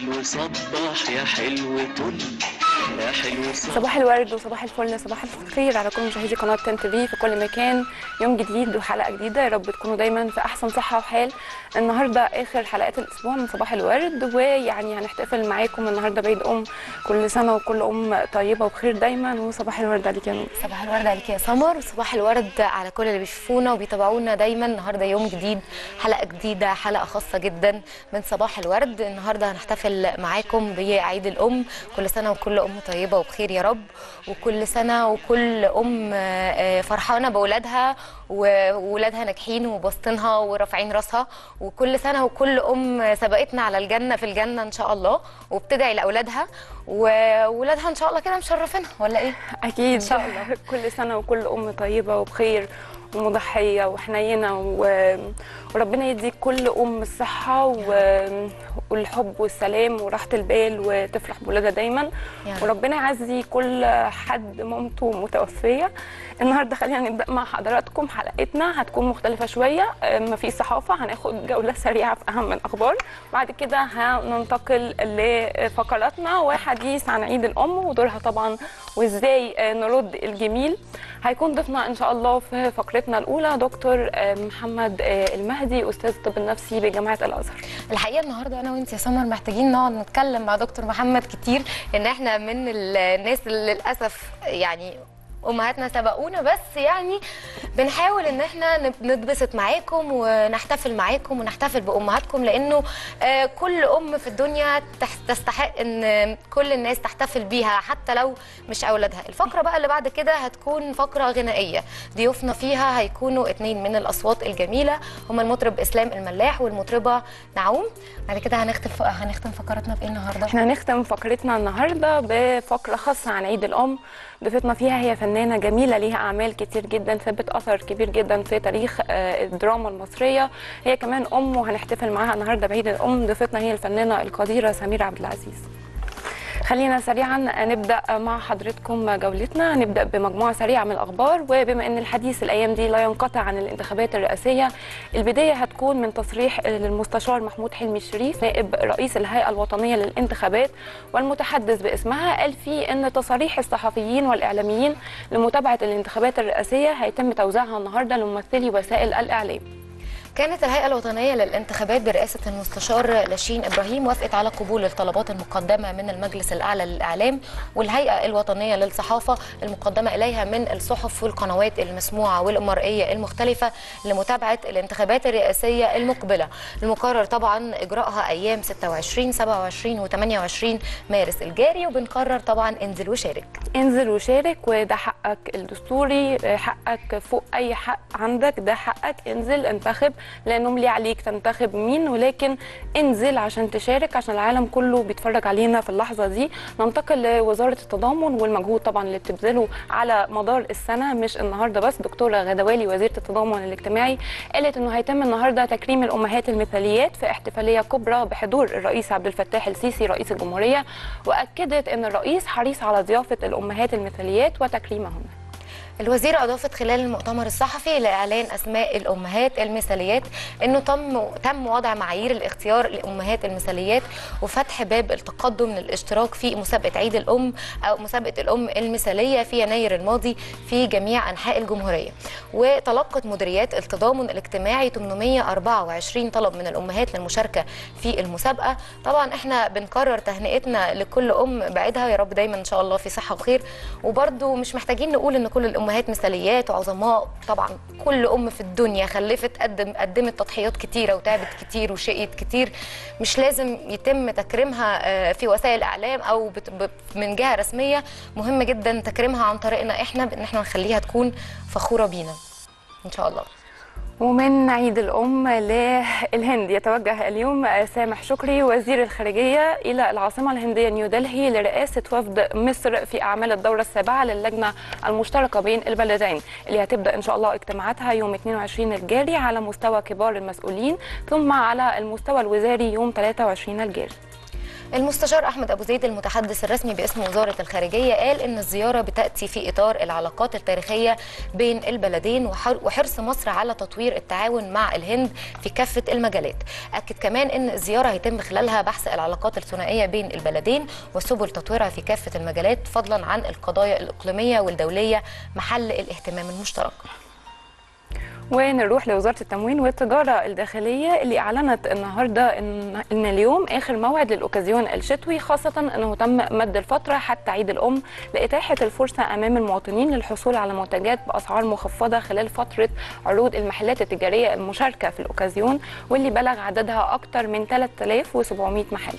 حلو صبح يا حلو طل يا حلو صبح صباح الورد وصباح الفل صباح الخير على كل مشاهدي قناه تن تي في كل مكان يوم جديد وحلقه جديده يا رب تكونوا دايما في احسن صحه وحال النهارده اخر حلقات الاسبوع من صباح الورد ويعني هنحتفل معاكم النهارده بعيد ام كل سنه وكل ام طيبه وبخير دايما وصباح الورد عليك يا نور صباح الورد عليك يا سمر وصباح الورد على كل اللي بيشوفونا وبيتابعونا دايما النهارده يوم جديد حلقه جديده حلقه خاصه جدا من صباح الورد النهارده هنحتفل معاكم بعيد الام كل سنه وكل ام طيبه وبخير يا رب وكل سنه وكل ام آه، فرحانه باولادها وولادها ناجحين وباسطينها ورافعين راسها وكل سنه وكل ام سبقتنا على الجنه في الجنه ان شاء الله وبتدعي لاولادها وولادها ان شاء الله كده مشرفينها ولا ايه اكيد إن شاء الله. كل سنه وكل ام طيبه وبخير ومضحيه وحنينه و... وربنا يديك كل ام الصحه و... والحب والسلام وراحه البال وتفرح بولادها دايما يا رب. وربنا يعزي كل حد مامته متوفيه النهارده خلينا نبدا مع حضراتكم حلقتنا هتكون مختلفه شويه ما في صحافه هناخد جوله سريعه في اهم الاخبار بعد كده هننتقل لفقراتنا وحديث عن عيد الام ودورها طبعا وازاي نرد الجميل هيكون ضيفنا ان شاء الله في فقرتنا الاولى دكتور محمد المهدي استاذ الطب النفسي بجامعه الازهر الحقيقه النهارده انا وانت يا سمر محتاجين نقعد نتكلم مع دكتور محمد كتير لان احنا من الناس اللي للاسف يعني امهاتنا سبقونا بس يعني بنحاول ان احنا نب- نتبسط معاكم ونحتفل معاكم ونحتفل بامهاتكم لانه آه، كل ام في الدنيا تح- تستحق ان كل الناس تحتفل بيها حتى لو مش اولادها الفقره بقى اللي بعد كده هتكون فقره غنائيه ضيوفنا فيها هيكونوا اتنين من الاصوات الجميله هما المطرب اسلام الملاح والمطربه نعوم بعد كده هنختم هنختم فقراتنا بايه النهارده احنا هنختم فقرتنا النهارده بفقره خاصه عن عيد الام ضيفتنا فيها هي فنانه جميله ليها اعمال كتير جدا سابت اثر كبير جدا في تاريخ آه، الدراما المصريه هي كمان ام وهنحتفل معاها النهارده بعيد الام ضيفتنا هي الفنانه القديره سميره عبد العزيز خلينا سريعا نبدا مع حضرتكم جولتنا هنبدا بمجموعه سريعه من الاخبار وبما ان الحديث الايام دي لا ينقطع عن الانتخابات الرئاسيه البدايه هتكون من تصريح للمستشار محمود حلمي الشريف نائب رئيس الهيئه الوطنيه للانتخابات والمتحدث باسمها قال فيه ان تصاريح الصحفيين والاعلاميين لمتابعه الانتخابات الرئاسيه هيتم توزيعها النهارده لممثلي وسائل الاعلام كانت الهيئة الوطنية للانتخابات برئاسة المستشار لاشين إبراهيم وافقت على قبول الطلبات المقدمة من المجلس الأعلى للإعلام والهيئة الوطنية للصحافة المقدمة إليها من الصحف والقنوات المسموعة والمرئية المختلفة لمتابعة الانتخابات الرئاسية المقبلة المقرر طبعا إجراءها أيام 26 27 و 28 مارس الجاري وبنقرر طبعا انزل وشارك انزل وشارك وده حقك الدستوري حقك فوق اي حق عندك ده حقك انزل انتخب لانهم ليه عليك تنتخب مين ولكن انزل عشان تشارك عشان العالم كله بيتفرج علينا في اللحظه دي ننتقل لوزاره التضامن والمجهود طبعا اللي بتبذله على مدار السنه مش النهارده بس دكتوره غدوالي وزيره التضامن الاجتماعي قالت انه هيتم النهارده تكريم الامهات المثاليات في احتفاليه كبرى بحضور الرئيس عبد الفتاح السيسي رئيس الجمهوريه واكدت ان الرئيس حريص على ضيافه الامهات المثاليات وتكريمهن الوزيرة أضافت خلال المؤتمر الصحفي لإعلان أسماء الأمهات المثاليات أنه تم تم وضع معايير الاختيار لأمهات المثاليات وفتح باب التقدم للاشتراك في مسابقة عيد الأم أو مسابقة الأم المثالية في يناير الماضي في جميع أنحاء الجمهورية وتلقت مديريات التضامن الاجتماعي 824 طلب من الأمهات للمشاركة في المسابقة طبعا احنا بنكرر تهنئتنا لكل أم بعيدها يا رب دايما إن شاء الله في صحة وخير وبرده مش محتاجين نقول ان كل الامهات مثاليات وعظماء طبعا كل ام في الدنيا خلفت قدم قدمت تضحيات كتيره وتعبت كتير وشقيت كتير مش لازم يتم تكريمها آه، في وسائل اعلام او بت- ب- من جهه رسميه مهم جدا تكريمها عن طريقنا احنا بان احنا نخليها تكون فخوره بينا ان شاء الله ومن عيد الأم للهند يتوجه اليوم سامح شكري وزير الخارجية إلى العاصمة الهندية نيودلهي لرئاسة وفد مصر في أعمال الدورة السابعة للجنة المشتركة بين البلدين اللي هتبدأ إن شاء الله اجتماعاتها يوم 22 الجاري على مستوى كبار المسؤولين ثم على المستوى الوزاري يوم 23 الجاري المستشار احمد ابو زيد المتحدث الرسمي باسم وزاره الخارجيه قال ان الزياره بتاتي في اطار العلاقات التاريخيه بين البلدين وحر- وحرص مصر على تطوير التعاون مع الهند في كافه المجالات اكد كمان ان الزياره هيتم خلالها بحث العلاقات الثنائيه بين البلدين وسبل تطويرها في كافه المجالات فضلا عن القضايا الاقليميه والدوليه محل الاهتمام المشترك ونروح لوزارة التموين والتجارة الداخلية اللي أعلنت النهاردة إن, إن اليوم آخر موعد للأوكازيون الشتوي خاصة أنه تم مد الفترة حتى عيد الأم لإتاحة الفرصة أمام المواطنين للحصول على منتجات بأسعار مخفضة خلال فترة عروض المحلات التجارية المشاركة في الأوكازيون واللي بلغ عددها أكثر من 3700 محل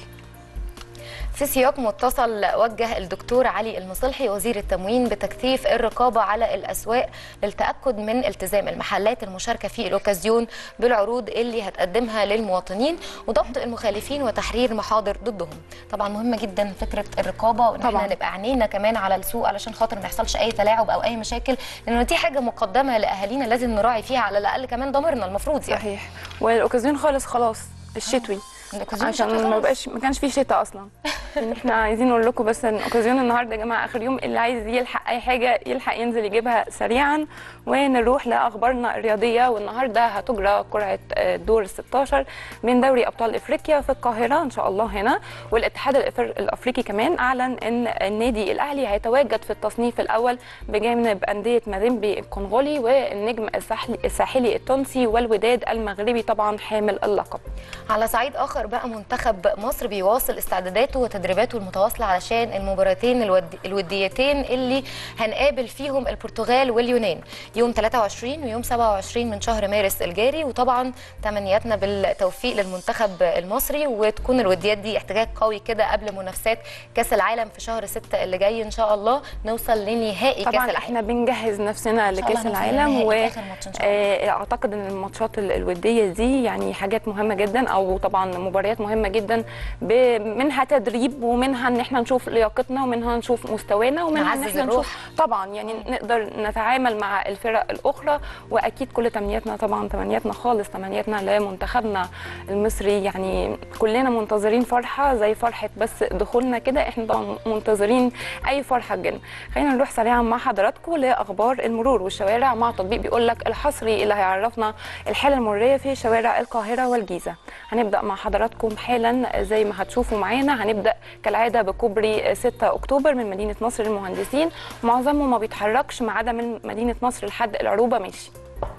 في سياق متصل وجه الدكتور علي المصلحي وزير التموين بتكثيف الرقابة على الأسواق للتأكد من التزام المحلات المشاركة في الأوكازيون بالعروض اللي هتقدمها للمواطنين وضبط المخالفين وتحرير محاضر ضدهم طبعا مهمة جدا فكرة الرقابة وإن طبعاً. احنا نبقى عينينا كمان على السوق علشان خاطر ما يحصلش أي تلاعب أو أي مشاكل لأنه دي حاجة مقدمة لأهالينا لازم نراعي فيها على الأقل كمان ضميرنا المفروض يعني صحيح والأوكازيون خالص خلاص الشتوي الأوكازيون عشان شكله ما خلاص. بقاش ما كانش فيه شتاء اصلا يعني احنا عايزين نقول لكم بس ان اوكازيون النهارده يا جماعه اخر يوم اللي عايز يلحق اي حاجه يلحق ينزل يجيبها سريعا ونروح لاخبارنا الرياضيه والنهارده هتجرى قرعه آه، دور ال 16 من دوري ابطال افريقيا في القاهره ان شاء الله هنا والاتحاد الإفر- الافريقي كمان اعلن ان النادي الاهلي هيتواجد في التصنيف الاول بجانب انديه مازيمبي الكونغولي والنجم الساحلي الساحلي التونسي والوداد المغربي طبعا حامل اللقب على صعيد اخر بقى منتخب مصر بيواصل استعداداته وتدريباته المتواصله علشان المباراتين الود... الوديتين اللي هنقابل فيهم البرتغال واليونان يوم 23 ويوم 27 من شهر مارس الجاري وطبعا تمنياتنا بالتوفيق للمنتخب المصري وتكون الوديات دي احتجاج قوي كده قبل منافسات كاس العالم في شهر 6 اللي جاي ان شاء الله نوصل لنهائي كاس طبعا العالم احنا بنجهز نفسنا شاء لكاس الله نوصل العالم للنهائي في آخر ماتش إن شاء الله. واعتقد ان الماتشات ال- الوديه دي يعني حاجات مهمه جدا او طبعا مباريات مهمه جدا ب- منها تدريب ومنها ان احنا نشوف لياقتنا ومنها نشوف مستوانا ومنها ان نعزز احنا الروح. نشوف طبعا يعني نقدر نتعامل مع الفرق الاخرى واكيد كل تمنياتنا طبعا تمنياتنا خالص تمنياتنا لمنتخبنا المصري يعني كلنا منتظرين فرحه زي فرحه بس دخولنا كده احنا طبعا منتظرين اي فرحه تجينا خلينا نروح سريعا مع حضراتكم لاخبار المرور والشوارع مع تطبيق بيقول لك الحصري اللي هيعرفنا الحاله المروريه في شوارع القاهره والجيزه هنبدا مع حضراتكم حالا زي ما هتشوفوا معانا هنبدا كالعاده بكوبري 6 اكتوبر من مدينه نصر للمهندسين معظمه ما بيتحركش ما عدا من مدينه نصر لحد العروبه ماشي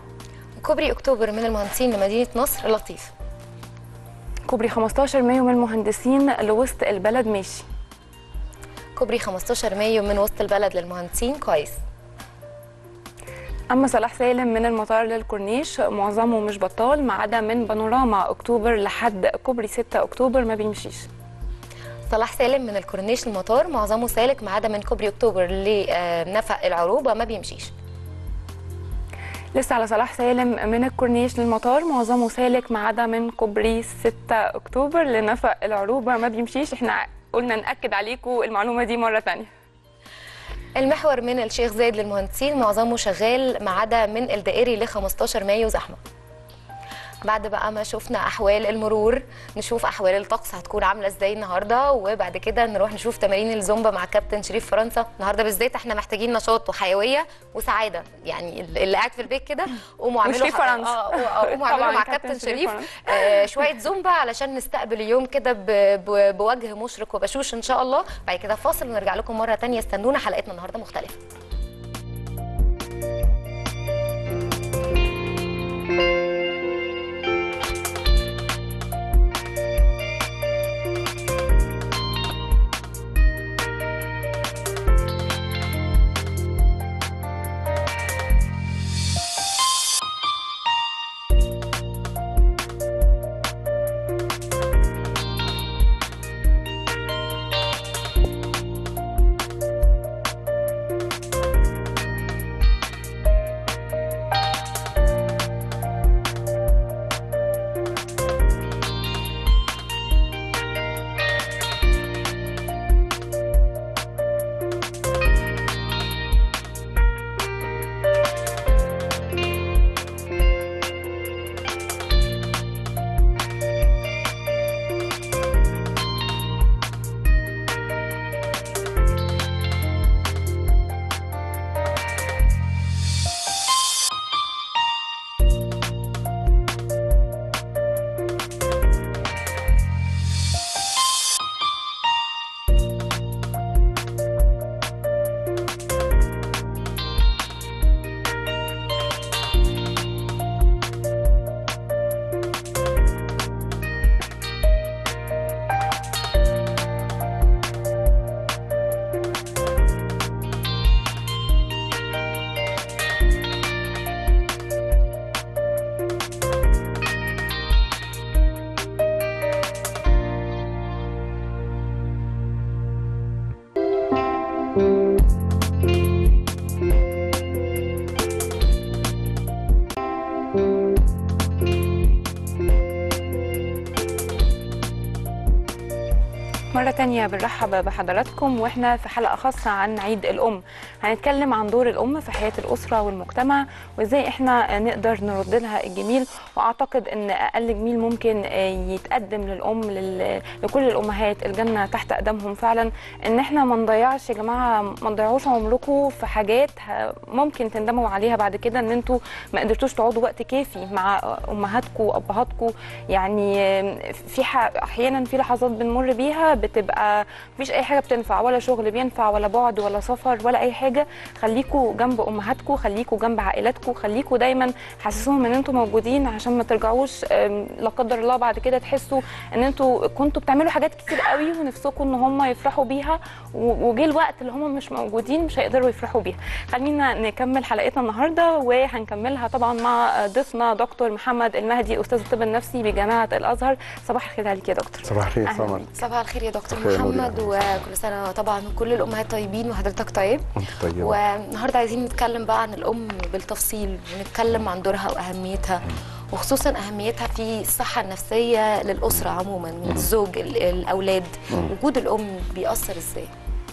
كوبري اكتوبر من المهندسين لمدينه نصر لطيف كوبري 15 مايو من المهندسين لوسط البلد ماشي كوبري 15 مايو من وسط البلد للمهندسين كويس اما صلاح سالم من المطار للكورنيش معظمه مش بطال ما عدا من بانوراما اكتوبر لحد كوبري 6 اكتوبر ما بيمشيش صلاح سالم من الكورنيش للمطار معظمه سالك ما عدا من كوبري اكتوبر لنفق العروبه ما بيمشيش لسه على صلاح سالم من الكورنيش للمطار معظمه سالك ما عدا من كوبري 6 اكتوبر لنفق العروبه ما بيمشيش احنا قلنا ناكد عليكم المعلومه دي مره تانية المحور من الشيخ زايد للمهندسين معظمه شغال ما عدا من الدائري ل 15 مايو زحمه بعد بقى ما شفنا احوال المرور نشوف احوال الطقس هتكون عامله ازاي النهارده وبعد كده نروح نشوف تمارين الزومبا مع كابتن شريف فرنسا النهارده بالذات احنا محتاجين نشاط وحيويه وسعاده يعني اللي قاعد في البيت كده قوموا اعملوا وشريف ح- فرنسا. اه آه، قوموا اعملوا طبعاً مع كابتن كابتن شريف شريف فرنسا. آه، شويه زومبا علشان نستقبل اليوم كده ب- ب- بوجه مشرق وبشوش ان شاء الله بعد كده فاصل ونرجع لكم مره تانية استنونا حلقتنا النهارده مختلفه مرة تانية بنرحب بحضراتكم واحنا في حلقة خاصة عن عيد الأم هنتكلم عن دور الأم في حياة الأسرة والمجتمع وازاي احنا نقدر نرد لها الجميل وأعتقد ان أقل جميل ممكن يتقدم للأم لل- لكل الأمهات الجنة تحت أقدامهم فعلا ان احنا ما نضيعش يا جماعة ما نضيعوش عمركم في حاجات ه- ممكن تندموا عليها بعد كده ان انتوا ما قدرتوش تقعدوا وقت كافي مع أمهاتكم وأبهاتكم يعني في ح- احيانا في لحظات بنمر بيها بتبقى مفيش اي حاجه بتنفع ولا شغل بينفع ولا بعد ولا سفر ولا اي حاجه خليكوا جنب امهاتكم خليكوا جنب عائلاتكم خليكوا دايما حسسوهم ان انتوا موجودين عشان ما ترجعوش أم، لا قدر الله بعد كده تحسوا ان انتوا كنتوا بتعملوا حاجات كتير قوي ونفسكم ان هم يفرحوا بيها و- وجه الوقت اللي هم مش موجودين مش هيقدروا يفرحوا بيها خلينا نكمل حلقتنا النهارده وهنكملها طبعا مع ضيفنا دكتور محمد المهدي استاذ الطب النفسي بجامعه الازهر صباح الخير عليك يا دكتور صباح الخير أهلاً سمر بيك. صباح الخير يا دكتور بخير يا نوري. محمد وكل سنه طبعا كل الامهات طيبين وحضرتك طيب انت طيبه والنهارده عايزين نتكلم بقى عن الام بالتفصيل ونتكلم عن دورها واهميتها وخصوصا اهميتها في الصحه النفسيه للاسره عموما من الزوج ال- الاولاد وجود الام بيأثر ازاي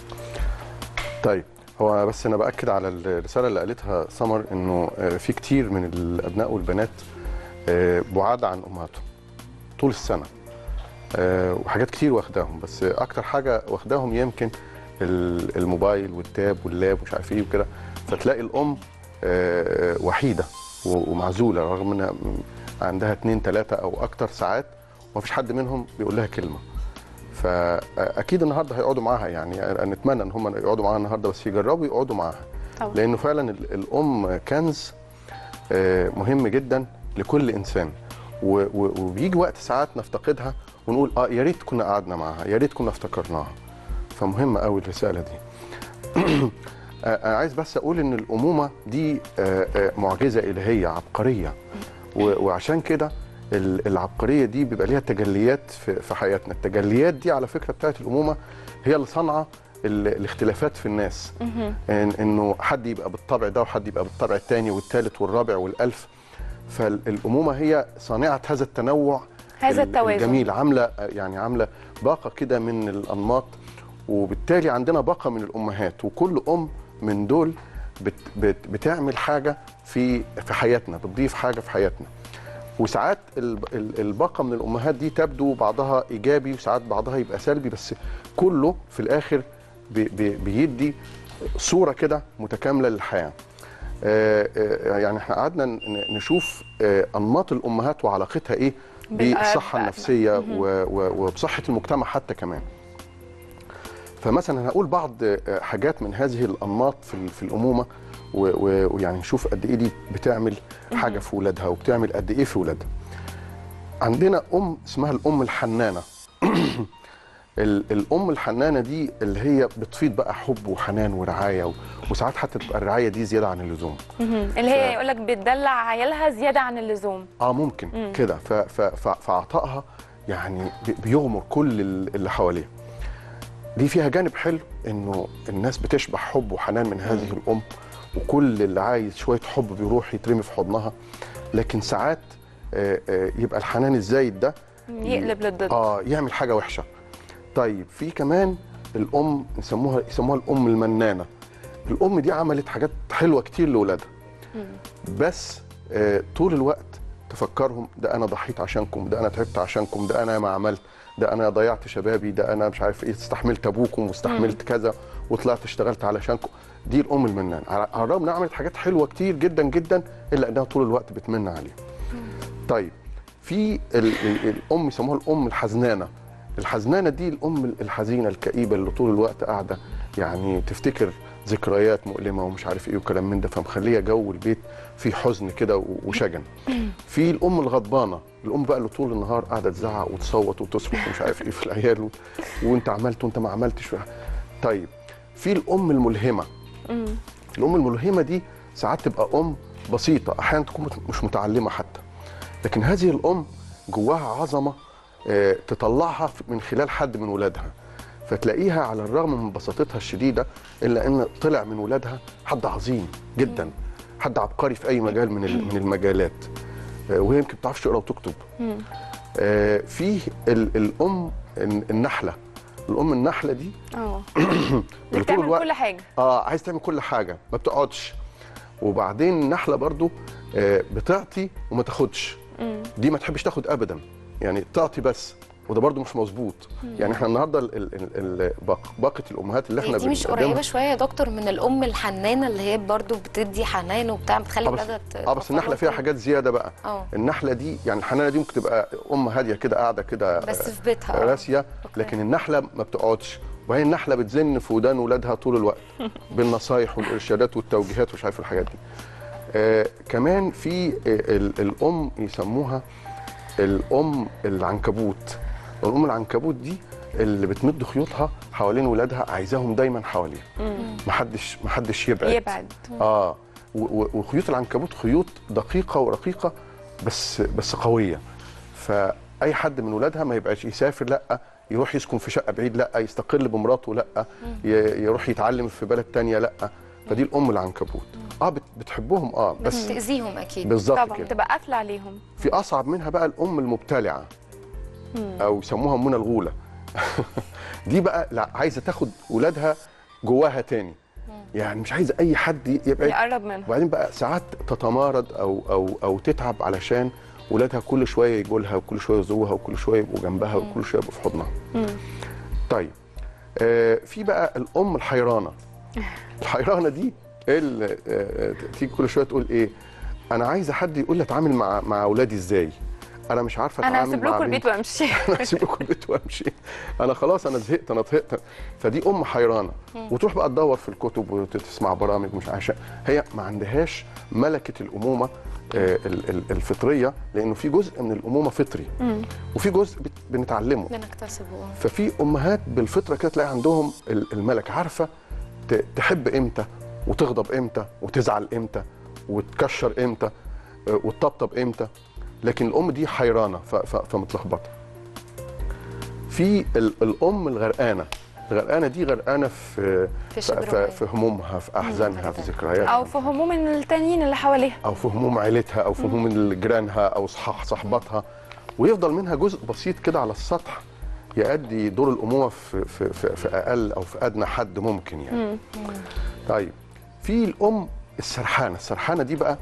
طيب هو بس انا باكد على الرساله اللي قالتها سمر انه آه، في كتير من الابناء والبنات آه، بعاد عن امهاتهم طول السنه آه، وحاجات كتير واخداهم بس اكتر حاجه واخداهم يمكن ال- الموبايل والتاب واللاب ومش عارف ايه وكده فتلاقي الام آه، وحيده و- ومعزوله رغم انها عندها اتنين تلاته او اكتر ساعات ومفيش حد منهم بيقول لها كلمه فاكيد النهارده هيقعدوا معاها يعني نتمنى ان هم يقعدوا معاها النهارده بس يجربوا يقعدوا معاها طبعا. لانه فعلا ال- الام كنز آه، مهم جدا لكل انسان و- و- وبيجي وقت ساعات نفتقدها ونقول اه يا ريت كنا قعدنا معاها يا ريت كنا افتكرناها فمهمه قوي الرساله دي آه، انا عايز بس اقول ان الامومه دي آه، آه، معجزه الهيه عبقريه و- وعشان كده ال- العبقريه دي بيبقى ليها تجليات في في حياتنا التجليات دي على فكره بتاعت الامومه هي اللي صنعه ال- الاختلافات في الناس إن انه حد يبقى بالطبع ده وحد يبقى بالطبع الثاني والثالث والرابع والالف فالامومه هي صانعه هذا التنوع هذا ال- التوازن. الجميل عامله يعني عامله باقه كده من الانماط وبالتالي عندنا باقه من الامهات وكل ام من دول بت بت بتعمل حاجه في في حياتنا بتضيف حاجه في حياتنا وساعات ال- ال- الباقه من الامهات دي تبدو بعضها ايجابي وساعات بعضها يبقى سلبي بس كله في الاخر بي بي بيدي صوره كده متكامله للحياه آه، آه، يعني احنا قعدنا ن- نشوف آه، انماط الامهات وعلاقتها ايه بالأب- بالصحه بأبناء. النفسيه و- و- وبصحه المجتمع حتى كمان فمثلا هقول بعض آه، حاجات من هذه الانماط في ال- في الامومه و- و- ويعني نشوف قد ايه دي بتعمل حاجه في ولادها وبتعمل قد ايه في ولادها عندنا ام اسمها الام الحنانه ال- الام الحنانه دي اللي هي بتفيض بقى حب وحنان ورعايه و- وساعات حتى تبقى الرعايه دي زياده عن اللزوم مهم. اللي هي ف- يقول لك بتدلع عيالها زياده عن اللزوم اه ممكن كده ف- ف- ف- فعطائها يعني بي- بيغمر كل ال- اللي حواليه دي فيها جانب حلو انه الناس بتشبع حب وحنان من هذه الام وكل اللي عايز شويه حب بيروح يترمي في حضنها لكن ساعات آه، آه، يبقى الحنان الزايد ده يقلب للضد اه يعمل حاجه وحشه طيب في كمان الام يسموها يسموها الام المنانه الام دي عملت حاجات حلوه كتير لاولادها بس آه طول الوقت تفكرهم ده انا ضحيت عشانكم ده انا تعبت عشانكم ده انا ما عملت ده انا ضيعت شبابي ده انا مش عارف ايه استحملت ابوكم واستحملت كذا وطلعت اشتغلت علشانكم دي الام المنانه على على الرغم انها عملت حاجات حلوه كتير جدا جدا الا انها طول الوقت بتمن عليهم طيب في ال ال الام يسموها الام الحزنانه الحزنانه دي الام الحزينه الكئيبه اللي طول الوقت قاعده يعني تفتكر ذكريات مؤلمه ومش عارف ايه وكلام من ده فمخليه جو البيت فيه حزن كده و- وشجن في الام الغضبانه الام بقى اللي طول النهار قاعده تزعق وتصوت وتصرخ ومش عارف ايه في العيال و... وانت عملت وانت ما عملتش طيب في الام الملهمه الام الملهمه دي ساعات تبقى ام بسيطه احيانا تكون مت- مش متعلمه حتى لكن هذه الام جواها عظمه آه، تطلعها ف- من خلال حد من ولادها فتلاقيها على الرغم من بساطتها الشديده الا ان طلع من ولادها حد عظيم جدا حد عبقري في اي مجال من ال- من المجالات آه، وهي يمكن ما بتعرفش تقرا وتكتب آه، في ال- الام الن- النحله الام النحله دي اه اللي اللي طول بتعمل الوقت كل حاجه اه عايز تعمل كل حاجه ما بتقعدش وبعدين النحله برضو آه بتعطي وما تاخدش دي ما تحبش تاخد ابدا يعني تعطي بس وده برضو مش مظبوط يعني احنا النهارده ال- ال- ال- ال- باق- باقه الامهات اللي احنا دي مش بنقدمها- قريبه شويه يا دكتور من الام الحنانه اللي هي برضو بتدي حنان وبتاع بتخلي اه بس, ولادها ت- آه بس النحله فيها حاجات زياده بقى اه النحله دي يعني الحنانه دي ممكن تبقى ام هاديه كده قاعده كده بس في بيتها آه. راسيه أوكي. لكن النحله ما بتقعدش وهي النحله بتزن في ودان ولادها طول الوقت بالنصايح والارشادات والتوجيهات ومش عارف الحاجات دي آه كمان في آه، ال- الام يسموها الام العنكبوت الام العنكبوت دي اللي بتمد خيوطها حوالين ولادها عايزاهم دايما حواليها محدش محدش يبعد يبعد اه و- و- وخيوط العنكبوت خيوط دقيقه ورقيقه بس بس قويه فاي حد من ولادها ما يبقاش يسافر لا يروح يسكن في شقه بعيد لا يستقل بمراته لا ي- يروح يتعلم في بلد تانية لا فدي الام العنكبوت اه بت- بتحبهم اه بس بس تاذيهم اكيد بالظبط طبعا كده تبقى قافله عليهم في اصعب منها بقى الام المبتلعه او يسموها منى الغوله دي بقى لا عايزه تاخد ولادها جواها تاني يعني مش عايزه اي حد يبعد يقرب منها وبعدين بقى ساعات تتمارض او او او تتعب علشان ولادها كل شويه يجوا لها وكل شويه يزوروها وكل شويه يبقوا جنبها وكل شويه يبقوا في حضنها. طيب آه في بقى الام الحيرانه. الحيرانه دي اللي آه تيجي كل شويه تقول ايه؟ انا عايزه حد يقول لي اتعامل مع مع اولادي ازاي؟ انا مش عارفه انا اتعامل هسيب مع لكم بنتي. البيت وامشي انا هسيب لكم البيت وامشي انا خلاص انا زهقت انا طهقت فدي ام حيرانه وتروح بقى تدور في الكتب وتسمع برامج مش عشان هي ما عندهاش ملكه الامومه آه، ال- ال- الفطريه لانه في جزء من الامومه فطري وفي جزء بت- بنتعلمه بنكتسبه آه. ففي امهات بالفطره كده تلاقي عندهم ال- الملكه عارفه ت- تحب امتى وتغضب امتى وتزعل امتى وتكشر امتى آه، وتطبطب امتى لكن الام دي حيرانه ف- ف- فمتلخبطه في ال- الام الغرقانه الغرقانه دي غرقانه في في في, شبر في, وعي. في همومها في احزانها في ذكرياتها او في هموم التانيين اللي حواليها او في هموم عيلتها او في هموم جيرانها او صح صحباتها ويفضل منها جزء بسيط كده على السطح يؤدي دور الامومه في, في, في, في اقل او في ادنى حد ممكن يعني طيب في الام السرحانه السرحانه دي بقى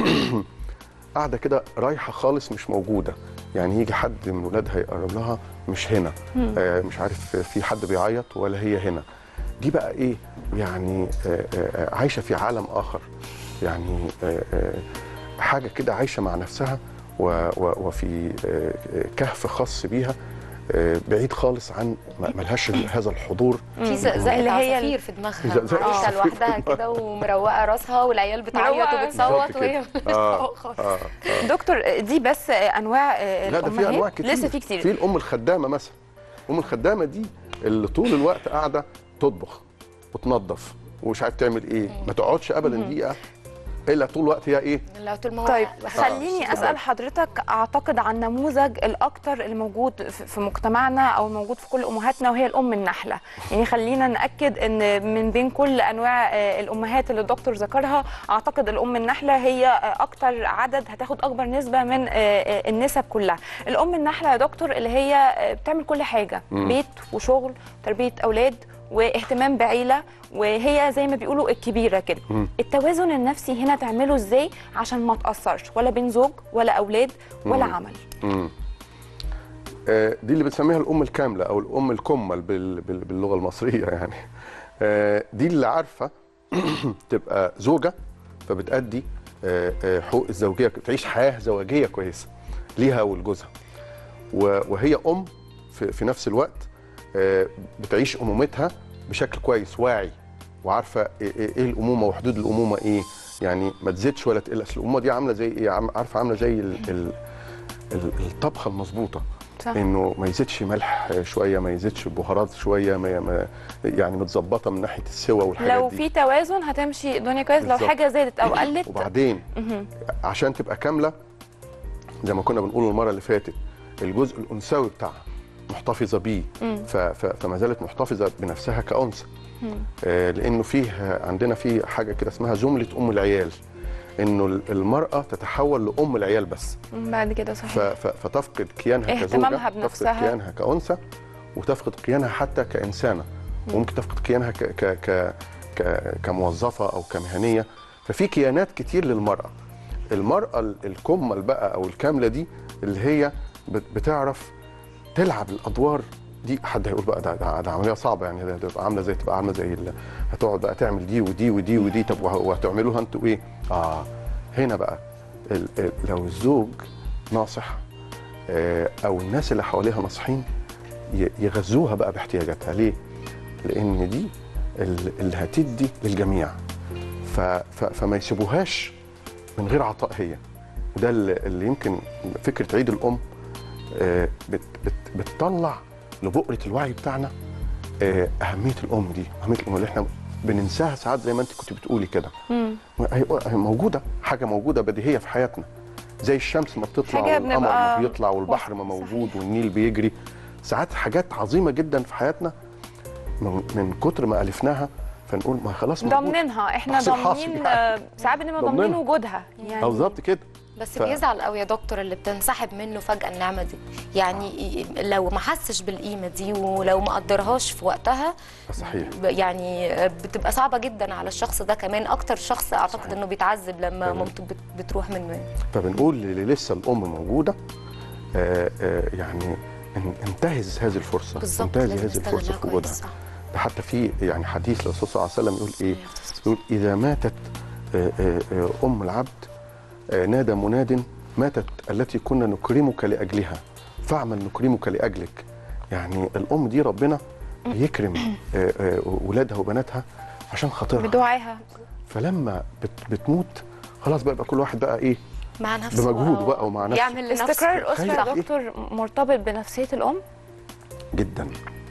قاعده كده رايحه خالص مش موجوده يعني يجي حد من ولادها يقرب لها مش هنا آه مش عارف في حد بيعيط ولا هي هنا دي بقى ايه يعني آه آه عايشه في عالم اخر يعني آه آه حاجه كده عايشه مع نفسها و- و- وفي آه آه كهف خاص بيها آه بعيد خالص عن ما- ملهاش هذا الحضور في زقزقه اللي هي عصافير في دماغها زقزقة عايشه عصافير في لوحدها كده ومروقه راسها والعيال بتعيط مروقة وبتصوت بالظبط وهي كده. آه آه آه دكتور دي بس انواع آه، لا ده في الأمهات. انواع كتير لسه في في كتير الام الخدامه مثلا الام الخدامه دي اللي طول الوقت قاعده تطبخ وتنظف ومش عارف تعمل ايه ما تقعدش ابدا دقيقه الا طول الوقت هي ايه لو طول ما هو طيب واحد- خليني آه. اسال حضرتك اعتقد عن نموذج الاكثر اللي موجود في في مجتمعنا او موجود في كل امهاتنا وهي الام النحله يعني خلينا ناكد ان من بين كل انواع آه، الامهات اللي الدكتور ذكرها اعتقد الام النحله هي آه، اكتر عدد هتاخد اكبر نسبه من آه، آه، النسب كلها الام النحله يا دكتور اللي هي آه، بتعمل كل حاجه مم. بيت وشغل تربيه اولاد واهتمام بعيله وهي زي ما بيقولوا الكبيره كده مم. التوازن النفسي هنا تعمله ازاي عشان ما تاثرش ولا بين زوج ولا اولاد ولا مم. عمل مم. آه، دي اللي بنسميها الام الكامله او الام الكمل بال- بال- باللغه المصريه يعني آه، دي اللي عارفه تبقى زوجه فبتأدي آه، آه، حقوق الزوجيه تعيش حياه زوجيه كويسه ليها ولجوزها و- وهي ام في, في نفس الوقت آه، بتعيش امومتها بشكل كويس واعي وعارفه ايه إيه- إيه الامومه وحدود الامومه ايه يعني ما تزيدش ولا تقل اصل الامومه دي عامله زي ايه عم- عارفه عامله زي ال ال ال- الطبخه المظبوطه صح. انه ما يزيدش ملح شويه ما يزيدش بهارات شويه ما ما يعني متظبطه من ناحيه السوى والحاجات لو دي في توازن هتمشي الدنيا كويس لو بالظبط. حاجه زادت او قلت وبعدين مهم. عشان تبقى كامله زي ما كنا بنقول المره اللي فاتت الجزء الانثوي بتاعها محتفظه بيه مم. ف- ف- فما زالت محتفظه بنفسها كانثى مم. آه، لانه فيه عندنا في حاجه كده اسمها جمله ام العيال انه ال- المراه تتحول لام العيال بس بعد كده ف- صحيح ف- فتفقد كيانها كزوجه اهتمامها تفقد بنفسها. كيانها كانثى وتفقد كيانها حتى كانسانه وممكن تفقد كيانها ك ك ك ك كموظفه او كمهنيه ففي كيانات كتير للمراه المراه ال- الكمل بقى او الكامله دي اللي هي بت- بتعرف تلعب الادوار دي حد هيقول بقى ده, ده, ده عمليه صعبه يعني ده تبقى عامله زي تبقى عامله زي ال- هتقعد بقى تعمل دي ودي ودي ودي طب وه- وهتعملوها انتوا ايه؟ اه هنا بقى ال ال لو الزوج ناصح آه او الناس اللي حواليها ناصحين ي- يغذوها بقى باحتياجاتها ليه؟ لان دي ال- اللي هتدي للجميع ف ف فما يسيبوهاش من غير عطاء هي وده اللي اللي يمكن فكره عيد الام آه، بت بت بتطلع لبؤره الوعي بتاعنا آه، اهميه الام دي اهميه الام اللي احنا بننساها ساعات زي ما انت كنت بتقولي كده مم. هي هي موجوده حاجه موجوده بديهيه في حياتنا زي الشمس ما بتطلع حاجة والقمر بنبقى ما بيطلع والبحر ما صحيح. موجود والنيل بيجري ساعات حاجات عظيمه جدا في حياتنا من, من كتر ما الفناها فنقول ما خلاص موجود. ضامنينها احنا تحصيل حاصل ضامنين يعني. آه، ساعات بنبقى ضامنين ضامنينها. وجودها آه، يعني بالظبط كده بس ف- بيزعل قوي يا دكتور اللي بتنسحب منه فجأة النعمة دي يعني ي- لو ما حسش بالقيمة دي ولو ما قدرهاش في وقتها صحيح ب- يعني بتبقى صعبة جدا على الشخص ده كمان اكتر شخص اعتقد صحيح. انه بيتعذب لما تمام. مامته بت- بتروح منه يعني. فبنقول اللي لسه الام موجوده آه، آه، يعني ان- انتهز هذه الفرصه بالظبط انتهز لازم هذه الفرصه نستغلها في وجودها كويس صح. ده حتى في يعني حديث للرسول صلى الله عليه وسلم يقول ايه؟ يقول اذا ماتت آه، آه، آه، ام العبد آه، نادى مناد ماتت التي كنا نكرمك لاجلها فاعمل نكرمك لاجلك يعني الام دي ربنا بيكرم آه، آه، ولادها وبناتها عشان خاطرها بدعائها فلما بت بتموت خلاص بقى, بقى كل واحد بقى ايه مع نفسه بمجهود آه. بقى ومع نفسه. يعمل لنفسه استقرار الاسره تخيل يا إيه؟ دكتور مرتبط بنفسيه الام جدا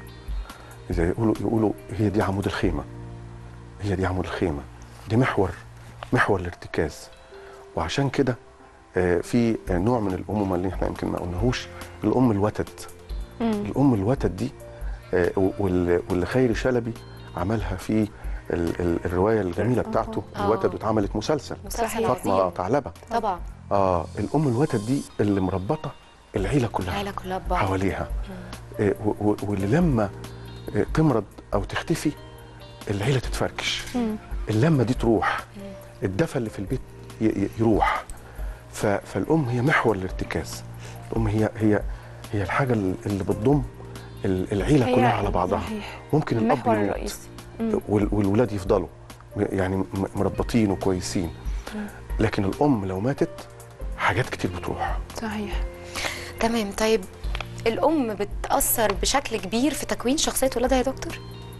اذا يقولوا يقولوا هي دي عمود الخيمه هي دي عمود الخيمه دي محور محور الارتكاز وعشان كده آه، في آه، نوع من الامومه اللي احنا يمكن ما قلناهوش الام الوتد الام الوتد دي آه، وال- واللي خيري شلبي عملها في ال- ال- الروايه الجميله بتاعته آه. الوتد واتعملت مسلسل مسلسل صحيح. فاطمه عظيم ثعلبه طبعا اه الام الوتد دي اللي مربطه العيله كلها العيله كلها ببعض حواليها آه، و- و- واللي لما آه، تمرض او تختفي العيله تتفركش اللمه دي تروح الدفى اللي في البيت ي- ي- يروح ف- فالام هي محور الارتكاز الام هي هي هي الحاجه اللي اللي بتضم ال- العيله هي- كلها على بعضها صحيح. ممكن الاب المحور يموت الرئيسي مم. وال- والولاد يفضلوا م- يعني م- مربطين وكويسين لكن الام لو ماتت حاجات كتير بتروح صحيح تمام طيب الام بتاثر بشكل كبير في تكوين شخصيه ولادها يا دكتور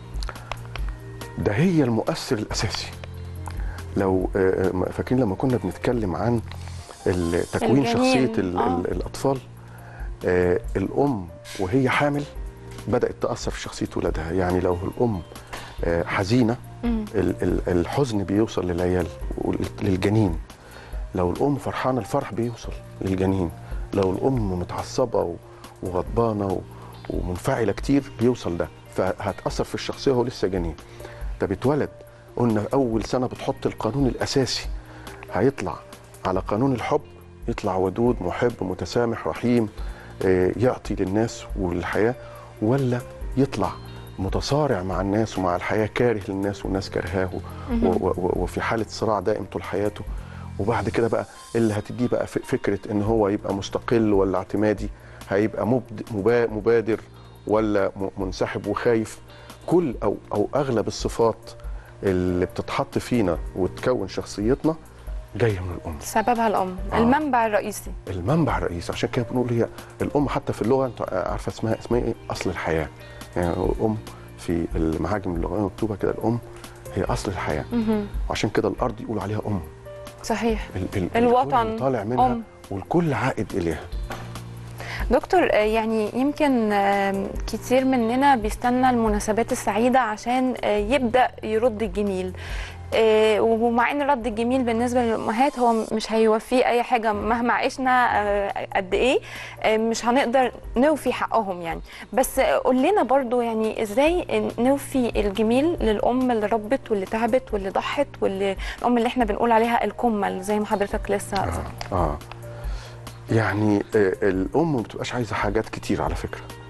ده هي المؤثر الاساسي لو آه، آه، فاكرين لما كنا بنتكلم عن ال- تكوين الجنين، شخصيه ال- آه. ال- الاطفال آه، الام وهي حامل بدات تاثر في شخصيه ولادها يعني لو الام آه، حزينه مم. ال- ال- الحزن بيوصل للعيال ول- للجنين لو الام فرحانه الفرح بيوصل للجنين لو الام متعصبه و- وغضبانه و- ومنفعله كتير بيوصل ده فهتاثر في الشخصيه وهو لسه جنين ده بيتولد قلنا اول سنه بتحط القانون الاساسي هيطلع على قانون الحب يطلع ودود محب متسامح رحيم آه، يعطي للناس وللحياه ولا يطلع متصارع مع الناس ومع الحياه كاره للناس والناس كرهاه و- و- و- وفي حاله صراع دائم طول حياته وبعد كده بقى اللي هتديه بقى ف- فكره ان هو يبقى مستقل ولا اعتمادي هيبقى مبد- مبا- مبادر ولا م- منسحب وخايف كل او او اغلب الصفات اللي بتتحط فينا وتكون شخصيتنا جايه من الام سببها الام آه. المنبع الرئيسي المنبع الرئيسي عشان كده بنقول هي الام حتى في اللغه انت عارفه اسمها اسمها ايه اصل الحياه يعني الام في المعاجم اللغويه مكتوبه كده الام هي اصل الحياه مهم. وعشان كده الارض يقولوا عليها ام صحيح ال- ال- الوطن الكل طالع منها أم. والكل عائد اليها دكتور آه، يعني يمكن آم، كتير مننا بيستنى المناسبات السعيدة عشان آه، يبدأ يرد الجميل آه، ومع ان رد الجميل بالنسبه للامهات هو مش هيوفيه اي حاجه مهما عشنا آه، قد ايه آه، مش هنقدر نوفي حقهم يعني بس آه، قول لنا برضو يعني ازاي نوفي الجميل للام اللي ربت واللي تعبت واللي ضحت واللي الام اللي احنا بنقول عليها الكمل زي ما حضرتك لسه اه, آه. يعني آه الام ما بتبقاش عايزه حاجات كتير على فكره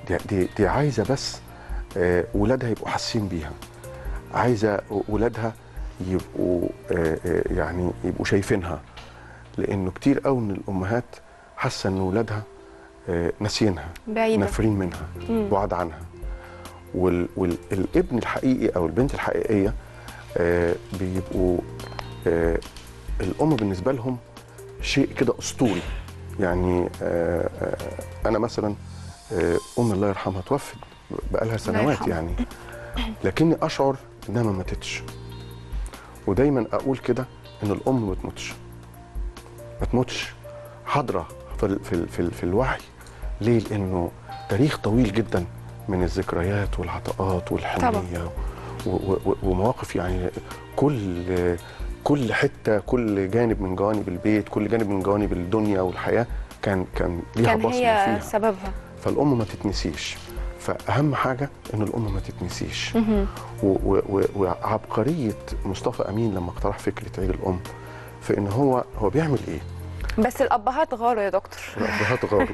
دي, دي, دي عايزه بس آه، ولادها يبقوا حاسين بيها عايزه ولادها يبقوا آه، آه، يعني يبقوا شايفينها لانه كتير قوي من الامهات حاسه ان ولادها آه، ناسيينها بعيدة نافرين منها بعاد عنها والابن الحقيقي او البنت الحقيقيه آه، بيبقوا آه، الام بالنسبه لهم شيء كده اسطوري يعني آه، آه، انا مثلا آه، امي الله يرحمها توفت بقالها سنوات يرحمها. يعني لكني اشعر انها ما ماتتش ودايما اقول كده ان الام ما بتموتش ما تموتش حاضره في ال- في ال- في, ال- في الوعي ليه لانه تاريخ طويل جدا من الذكريات والعطاءات والحنيه و- و- و- ومواقف يعني كل كل حته كل جانب من جوانب البيت كل جانب من جوانب الدنيا والحياه كان كان ليها كان بصمه هي فيها سببها فالام ما تتنسيش فاهم حاجه ان الام ما تتنسيش و- و- و- وعبقريه مصطفى امين لما اقترح فكره عيد الام في ان هو هو بيعمل ايه بس الابهات غاروا يا دكتور الابهات غاروا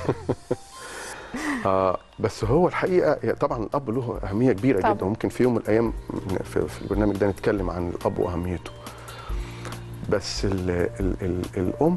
آه بس هو الحقيقه هي طبعا الاب له اهميه كبيره طبعاً. جدا وممكن في يوم من الايام في, في البرنامج ده نتكلم عن الاب واهميته بس ال ال ال الام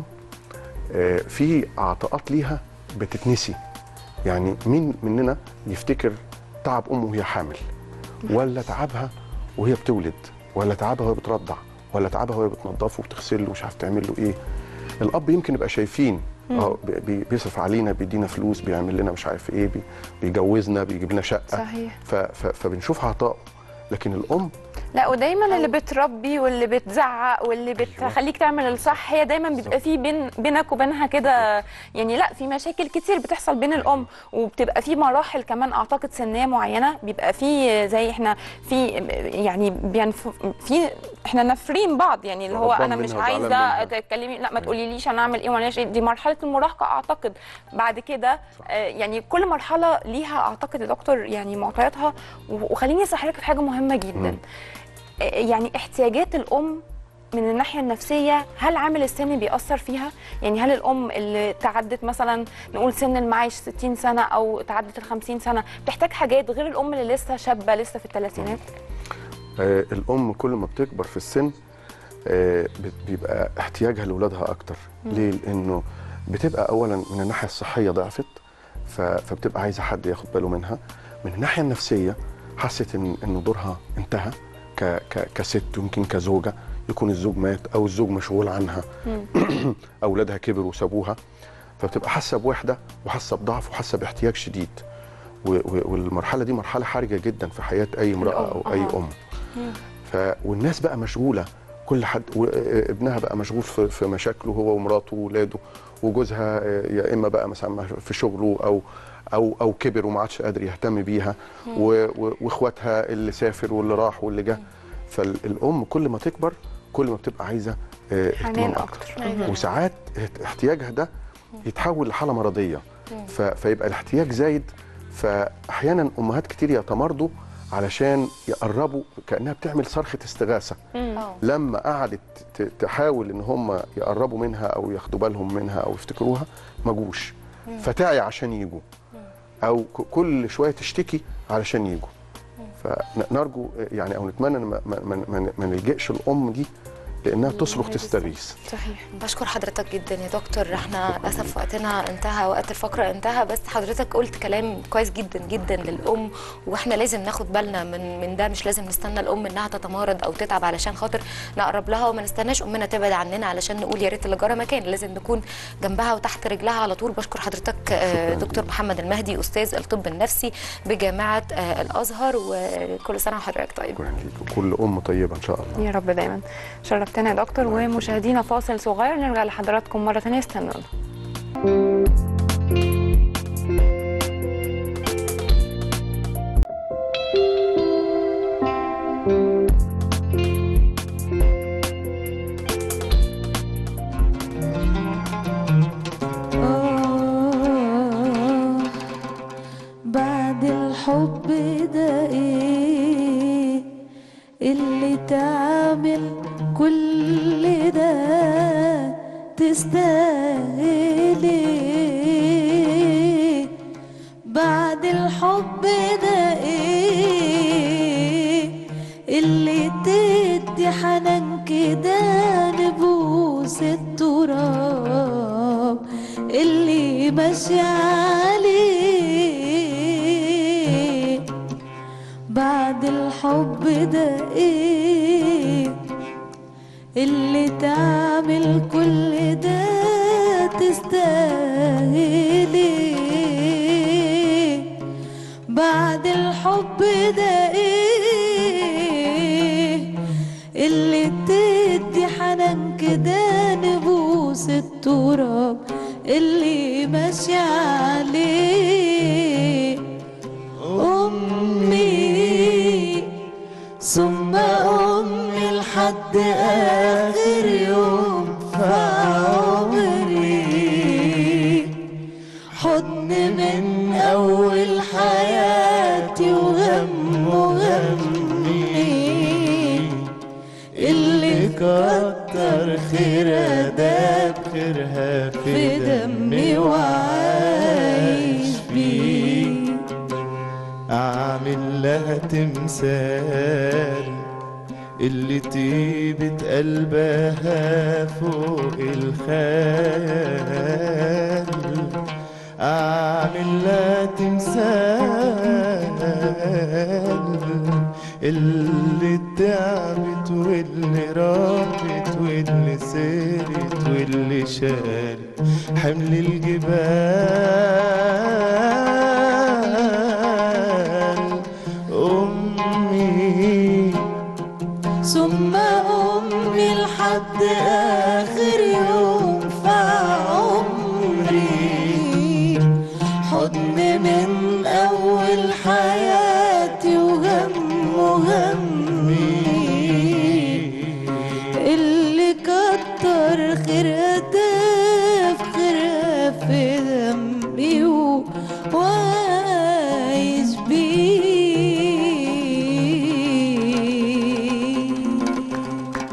آه في عطاءات ليها بتتنسي يعني مين مننا يفتكر تعب امه وهي حامل ولا تعبها وهي بتولد ولا تعبها وهي بترضع ولا تعبها وهي بتنظفه وبتغسله ومش عارف تعمل له ايه الاب يمكن يبقى شايفين اه بي- بي- بيصرف علينا بيدينا فلوس بيعمل لنا مش عارف ايه بي- بيجوزنا بيجيب لنا شقه صحيح ف ف فبنشوف عطاء لكن الام لا ودايما اللي بتربي واللي بتزعق واللي بتخليك تعمل الصح هي دايما بيبقى في بين بينك وبينها كده يعني لا في مشاكل كتير بتحصل بين الام وبتبقى في مراحل كمان اعتقد سنيه معينه بيبقى في زي احنا في يعني بينف في احنا نافرين بعض يعني اللي هو غضبان انا مش منها وزعلان عايزه منها. تتكلمي لا ما تقوليليش انا اعمل ايه ولا ايه دي مرحله المراهقه اعتقد بعد كده آه، يعني كل مرحله ليها اعتقد يا دكتور يعني معطياتها و- وخليني اسالك في حاجه مهمه جدا مم. آه، يعني احتياجات الام من الناحيه النفسيه هل عامل السن بيأثر فيها؟ يعني هل الام اللي تعدت مثلا نقول سن المعاش 60 سنه او تعدت ال 50 سنه بتحتاج حاجات غير الام اللي لسه شابه لسه في الثلاثينات؟ آه الام كل ما بتكبر في السن آه بت- بيبقى احتياجها لاولادها اكتر ليه لانه بتبقى اولا من الناحيه الصحيه ضعفت ف- فبتبقى عايزه حد ياخد باله منها من الناحيه النفسيه حست ان ان دورها انتهى ك ك كست يمكن كزوجه يكون الزوج مات او الزوج مشغول عنها اولادها كبروا وسابوها فبتبقى حاسه بوحده وحاسه بضعف وحاسه باحتياج شديد و- و- والمرحله دي مرحله حرجه جدا في حياه اي امراه الأم، او اي آه. ام ف والناس بقى مشغوله كل حد و- ابنها بقى مشغول في في مشاكله هو ومراته واولاده وجوزها آه، يا اما بقى مثلا في شغله او او او كبر وما عادش قادر يهتم بيها و- و- واخواتها اللي سافر واللي راح واللي جه فالام كل ما تكبر كل ما بتبقى عايزه آه، اهتمام حنان اكتر اكتر وساعات احتياجها ده يتحول لحاله مرضيه ف... فيبقى الاحتياج زايد فاحيانا امهات كتير يتمرضوا علشان يقربوا كانها بتعمل صرخه استغاثه آه. لما قعدت ت- تحاول ان هم يقربوا منها او ياخدوا بالهم منها او يفتكروها ما جوش فتعي عشان يجوا او ك- كل شويه تشتكي علشان يجوا فنرجو يعني او نتمنى ان ما, ما, ما, ما- ما نلجئش الام دي لانها تصرخ تستغيث صحيح بشكر حضرتك جدا يا دكتور احنا للاسف وقتنا انتهى وقت الفقره انتهى بس حضرتك قلت كلام كويس جدا جدا للام واحنا لازم ناخد بالنا من من ده مش لازم نستنى الام انها تتمارض او تتعب علشان خاطر نقرب لها وما نستناش امنا تبعد عننا علشان نقول يا ريت اللي جرى مكان لازم نكون جنبها وتحت رجلها على طول بشكر حضرتك آه، شكراً دكتور محمد المهدي استاذ الطب النفسي بجامعه آه، الازهر وكل سنه وحضرتك طيب شكرا ليك وكل ام طيبه ان شاء الله يا رب دايما شرفتنا يا دكتور ومشاهدينا فاصل صغير نرجع لحضراتكم مره ثانيه استنونا آه بعد الحب ده ايه اللي تعمل كل ده تستاهل ايه بعد كده نبوس التراب اللي ماشي عليه بعد الحب ده ايه اللي تعمل كل ده تستاهلي بعد الحب ده ايه اللي تدي حنان كده نبوس التراب اللي ماشي عليه أمي ثم أمي لحد آخر يوم في عمري حضن من أول حياتي وهم وهمي اللي كتر خيرها داب خيرها في دمي وعايش بيه أعمل لها تمثال اللي طيبة قلبها فوق الخيال أعمل لها تمثال اللي تعبت واللي راحت واللي سيرت واللي شال حمل الجبال أمي ثم أمي لحد آخر يوم في عمري حضن من أول حياتي وهم وهمي اللي كتر خيرها ده في خيرها في دمي و- وعايش بيه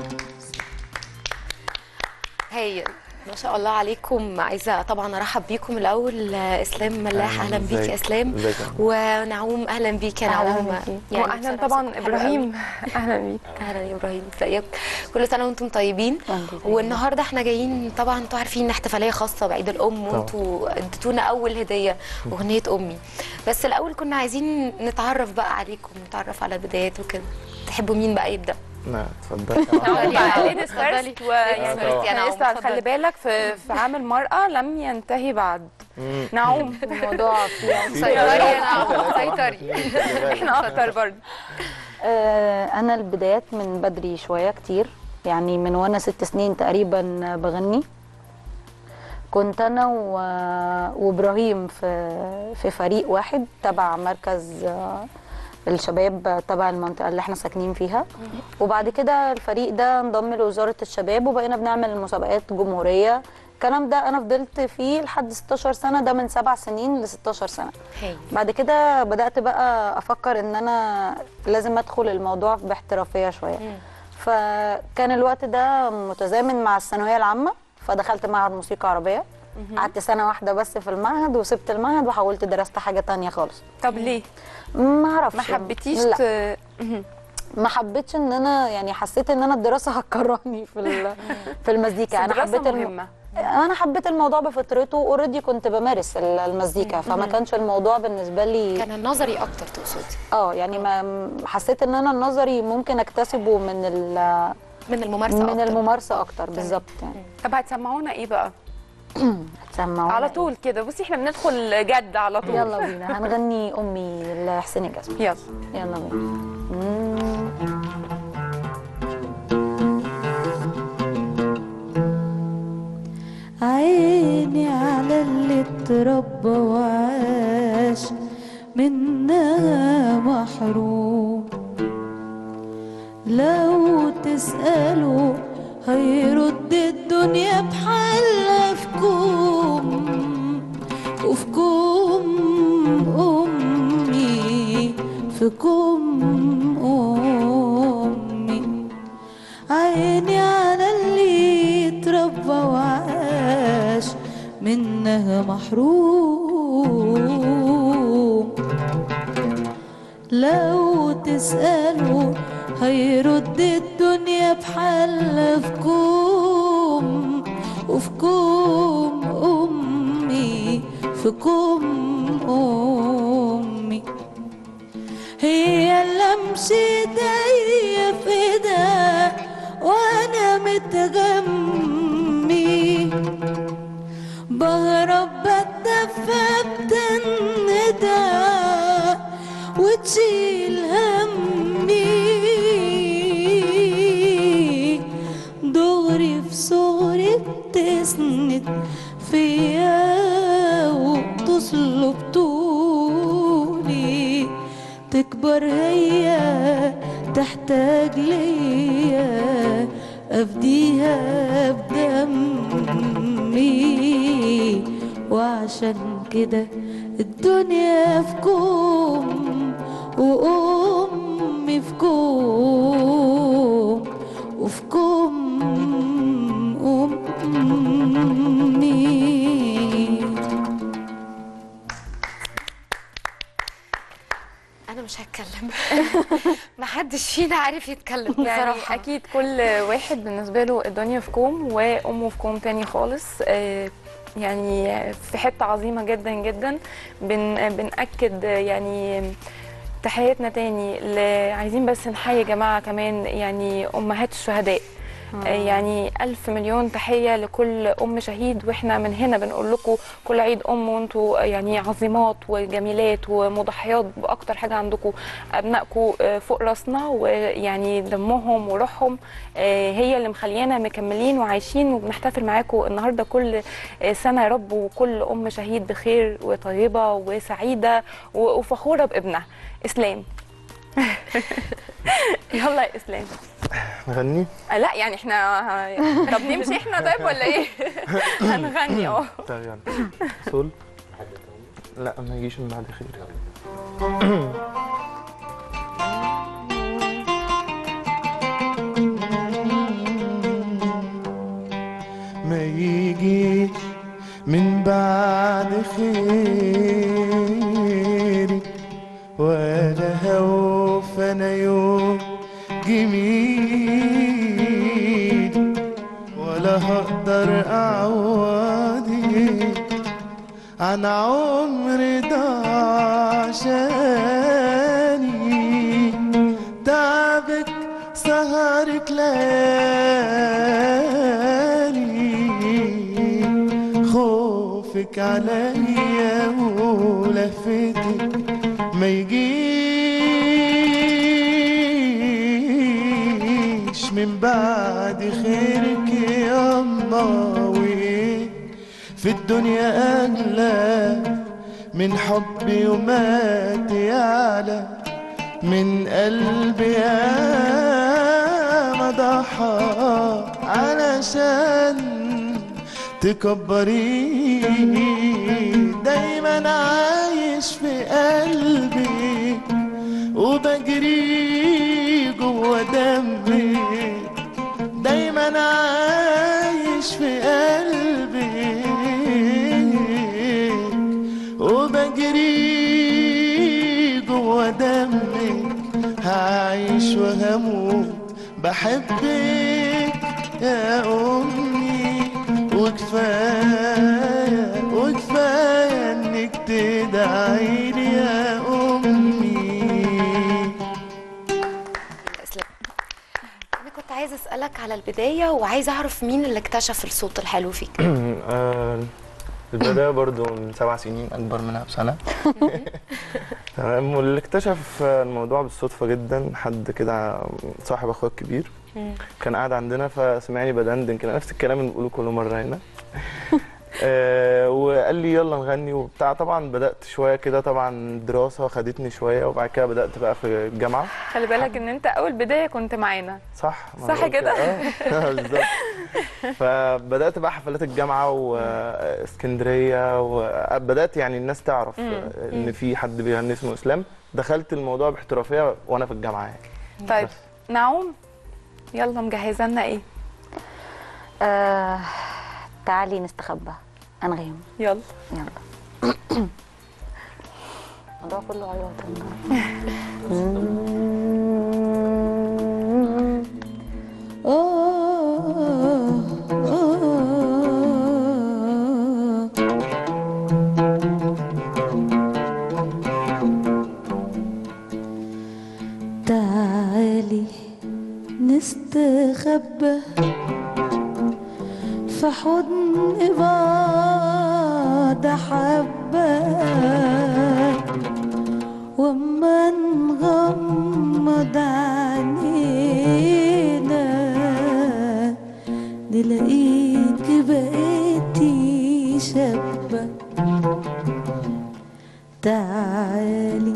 هايل ما شاء الله عليكم عايزه طبعا ارحب بيكم الاول آه، اسلام ملاح اهلا بيك يا اسلام ازيك يا ونعوم اهلا بيك يا نعوم يعني واهلا بصراحة طبعا صوتك حلو ابراهيم اهلا بيك قوي. اهلا يا ابراهيم ازيك كل سنه وانتم طيبين والنهارده احنا جايين طبعا انتوا عارفين احتفاليه خاصه بعيد الام وانتوا اديتونا اول هديه اغنيه امي بس الاول كنا عايزين نتعرف بقى عليكم نتعرف على البدايات وكده تحبوا مين بقى يبدا نعم اتفضل نعوم بقى ليديز اتفضلي. فيرست ويعني اتفضلي يا احنا نعوم، لسه اتفضلي. خلي بالك في في عام المرأة لم ينتهي بعد نعوم الموضوع فيه سيطري يا نعوم سيطري احنا اكتر برضه آه، انا البدايات من بدري شويه كتير يعني من وانا ست سنين تقريبا بغني كنت انا و- وابراهيم في في فريق واحد تبع مركز آه، الشباب تبع المنطقه اللي احنا ساكنين فيها وبعد كده الفريق ده انضم لوزاره الشباب وبقينا بنعمل مسابقات جمهوريه الكلام ده انا فضلت فيه لحد 16 سنه ده من سبع سنين ل 16 سنه هايل بعد كده بدأت بقى أفكر إن أنا لازم أدخل الموضوع باحترافية شوية فكان الوقت ده متزامن مع الثانوية العامة فدخلت معهد موسيقى عربية قعدت سنة واحدة بس في المعهد وسبت المعهد وحاولت درست حاجة تانية خالص طب ليه؟ ما اعرفش ما حبيتيش لا ت... مهم. ما حبيتش ان انا يعني حسيت ان انا الدراسه هتكرهني في ال- في المزيكا انا الدراسة حبيت الم- مهمة. انا حبيت الموضوع بفطرته اوريدي كنت بمارس ال- المزيكا فما كانش الموضوع بالنسبه لي كان النظري اكتر تقصدي اه يعني ما حسيت ان انا النظري ممكن اكتسبه من ال- من الممارسه من أكتر. الممارسه اكتر بالظبط يعني طب هتسمعونا ايه بقى؟ هتسمعونا على إيه؟ طول كده بصي احنا بندخل جد على طول يلا بينا هنغني امي لحسين الجسمي يلا يلا بينا مم. عيني على اللي اتربى وعاش منها محروم لو تسأله هيرد الدنيا بحالها في كوم وفي كوم أمي في كوم أمي عيني على اللي اتربى وعاش منها محروم لو تسأله هيرد الدنيا بحالها في كوم وفي كوم أمي في كوم أمي هي اللي مشيت هي في ايدها وانا متغمي بهرب بتدفى بتندى وتشيل همي دغري في صغري بتسند فيا وتصلب طولي تكبر هي تحتاج ليا افديها بدمي وعشان كده الدنيا في كوم وامي في كوم وفي كوم امي انا مش هتكلم محدش فينا عارف يتكلم يعني بصراحه اكيد كل واحد بالنسبه له الدنيا في كوم وامه في كوم تاني خالص آه، يعني في حته عظيمه جدا جدا بن بناكد يعني تحياتنا تاني ل- عايزين بس نحيي يا جماعه كمان يعني امهات الشهداء آه، يعني ألف مليون تحية لكل أم شهيد وإحنا من هنا بنقول لكم كل عيد أم وأنتوا يعني عظيمات وجميلات ومضحيات بأكتر حاجة عندكم أبنائكم آه، فوق راسنا ويعني دمهم وروحهم آه، هي اللي مخليانا مكملين وعايشين وبنحتفل معاكم النهاردة كل آه، سنة يا رب وكل أم شهيد بخير وطيبة وسعيدة و- وفخورة بابنها إسلام يلا يا إسلام نغني آه، لا يعني احنا طب نمشي احنا طيب ولا ايه؟ هنغني اه طيب يلا سول لا ما يجيش من بعد خير ما يجيش من بعد خيري ولا هوف انا يوم جميل ولا هقدر اعوضك عن عمر ضاع عشاني تعبك سهرك ليالي خوفك عليا ولفتك ما يجيش من بعد خيرك يا الله وإيه في الدنيا أغلى من حبي ومات يعلى من قلبي يا ما ضحى علشان تكبري دايما عايش في قلبي وبجري جوا دمي دايما عايش في قلبي وبجري جوا دمي هعيش وهموت بحبك يا أمي وكفاية وكفاية إنك تدعيلي يا أمي اسلام انا كنت عايزه اسالك على البدايه وعايزه اعرف مين اللي اكتشف الصوت الحلو فيك آه، البداية برضو من سبع سنين أكبر منها بسنة تمام واللي اكتشف الموضوع بالصدفة جدا حد كده صاحب أخويا الكبير كان قاعد عندنا فسمعني بدندن كده نفس الكلام اللي بنقوله كل مرة هنا آه وقال لي يلا نغني وبتاع طبعا بدأت شوية كده طبعا دراسة خدتني شوية وبعد كده بدأت بقى في الجامعة خلي بالك ان انت اول بداية كنت معانا صح ما صح أنا قلت- كده؟ اه بالظبط فبدات بقى حفلات الجامعه واسكندريه وبدات يعني الناس تعرف ان في حد بيغني اسمه اسلام دخلت الموضوع باحترافيه وانا في الجامعه يعني طيب بس. نعوم يلا مجهزه لنا ايه؟ آه تعالي نستخبى انغام يلا يلا الموضوع كله عياط النهارده. في حضن بعض حبة وما نغمض عينينا نلاقيك بقيتي شابة تعالي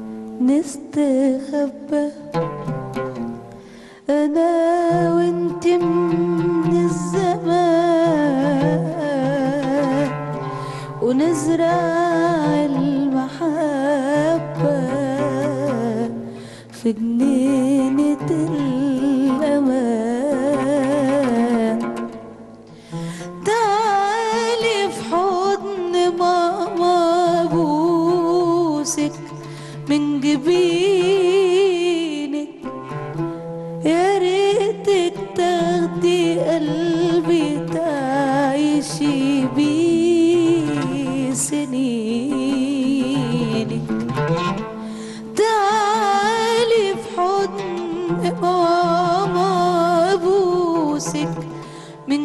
نستخبى انا وانت من الزمان ونزرع المحبة في جنينة الأمان تعالي في حضن ماما بوسك من جبينك يا ريتك تاخدي قلبي تعيشي بيه سنينك تعالي في حضن ماما ابوسك من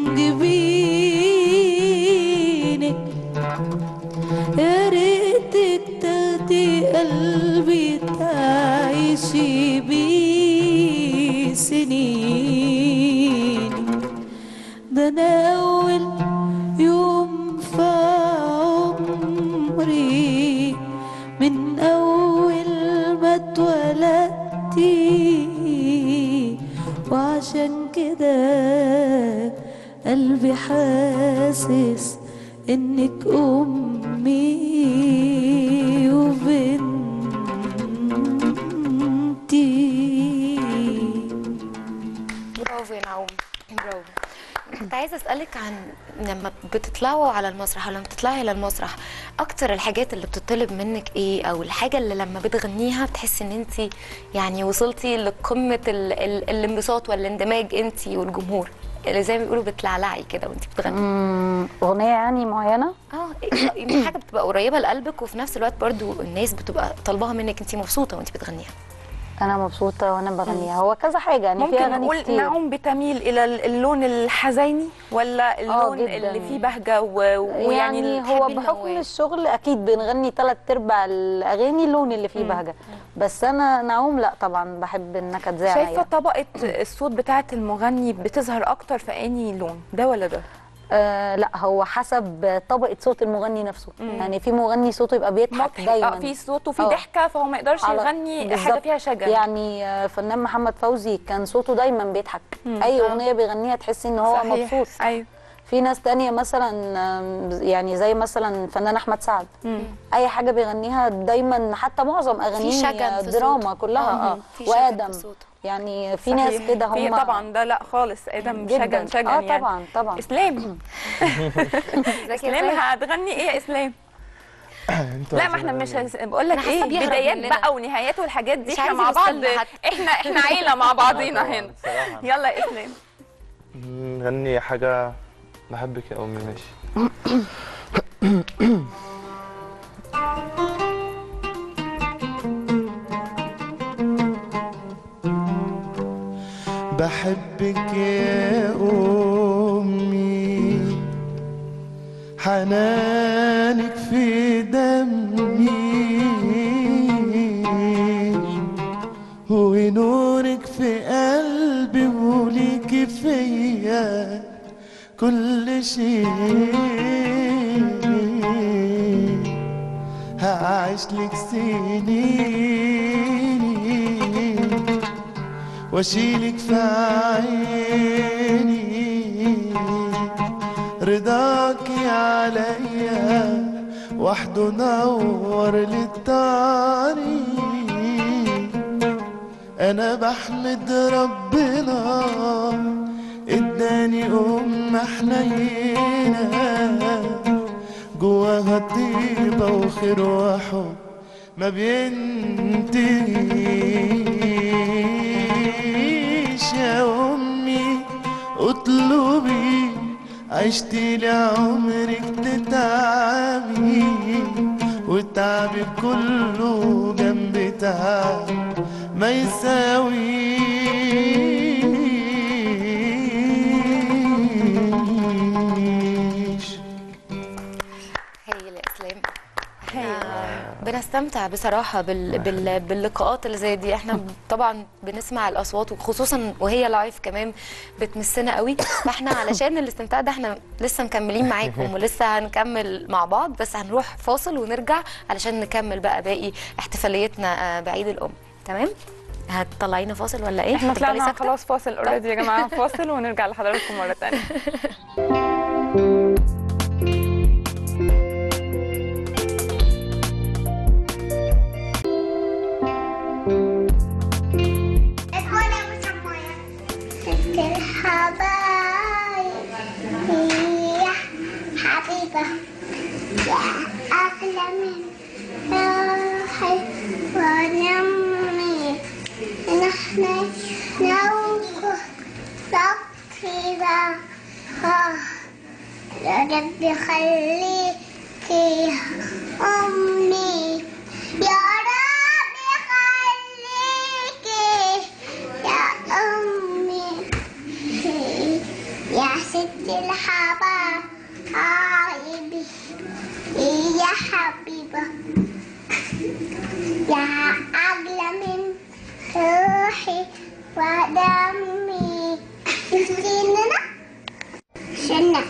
جبينك يا ريتك تاخدي قلبي تعيشي بيه سنينك ده انا اول يوم في عمري من اول ما اتولدتي وعشان كده قلبي حاسس انك امي وبنتي برافو يا نعوم برافو كنت عايزه اسالك عن لما بتطلعوا على المسرح او لما بتطلعي على المسرح اكتر الحاجات اللي بتطلب منك ايه او الحاجه اللي لما بتغنيها بتحسي ان انت يعني وصلتي لقمه ال- ال- الانبساط والاندماج انت والجمهور اللي زي ما بيقولوا بتلعلعي كده وانت بتغني مم، اغنيه يعني معينه اه يعني حاجه بتبقى قريبه لقلبك وفي نفس الوقت برضو الناس بتبقى طالباها منك انت مبسوطه وانت بتغنيها انا مبسوطه وانا بغنيها هو كذا حاجه يعني في ممكن اغاني نقول كتير نعوم بتميل الى اللون الحزيني ولا اللون جداً. اللي فيه بهجه و- ويعني يعني ال- هو تحبي بحكم الموال. الشغل اكيد بنغني ثلاث ارباع الاغاني اللون اللي فيه بهجه بس انا نعوم لا طبعا بحب النكد زي شايفه عيا. طبقه الصوت بتاعه المغني بتظهر اكتر في انهي لون ده ولا ده آه لا هو حسب طبقه صوت المغني نفسه يعني في مغني صوته يبقى بيضحك مضحك دايما اه في صوت وفي آه. ضحكه فهو ما يقدرش على- يغني حاجه بالظبط. فيها شجن يعني آه، فنان محمد فوزي كان صوته دايما بيضحك اي آه. اغنيه بيغنيها تحسي ان هو صحيح. مبسوط ايوه في ناس تانية مثلا آم، يعني زي مثلا فنان احمد سعد اي حاجه بيغنيها دايما حتى معظم اغانيه شجن في دراما صوته. كلها آه، اه في شجن وادم في صوته. يعني في ناس صحيح. كده في هم طبعا ده لا خالص ادم جداً. شجن شجن اه يعني طبعا طبعا اسلام اسلام هتغني ايه يا اسلام انتوا لا ما احنا مش هس- بقول لك أنا حاسة ايه بيهرب بدايات مننا. بقى ونهايات والحاجات دي مش احنا عايز مع بعض يوصلنا حتى. احنا احنا عيله مع بعضينا طبعاً، هنا بصراحة. يلا يا اسلام نغني حاجة بحبك يا أمي ماشي بحبك يا أمي حنانك في دمي ونورك في قلبي وليكي فيا كل شيء هعيش لك سنين واشيلك في عيني رضاكي عليا وحده نور للطريق انا بحمد ربنا اداني ام حنينه جواها طيبه وخير وحب ما بينتهيش يا امي اطلبي عشتي لعمرك تتعبي وتعبك كله جنب تعب ما يساوي بنستمتع بصراحه بال... بال... باللقاءات اللي زي دي احنا طبعا بنسمع الاصوات وخصوصا وهي لايف كمان بتمسنا قوي فاحنا علشان الاستمتاع ده احنا لسه مكملين معاكم ولسه هنكمل مع بعض بس هنروح فاصل ونرجع علشان نكمل بقى باقي احتفاليتنا آه، بعيد الام تمام هتطلعينا فاصل ولا ايه احنا هتفضلي طلعنا ساكتة؟ خلاص فاصل اوريدي يا جماعه فاصل ونرجع لحضراتكم مره ثانيه الحبايب يا حبيبة يا أغلى من روحي ونمي نحن نوصف ربنا يا رب خليكي أمي يا رب خليكي يا أمي يا ست الحبايب يا حبيبة يا أغلى من روحي ودمي تفتيننا شنات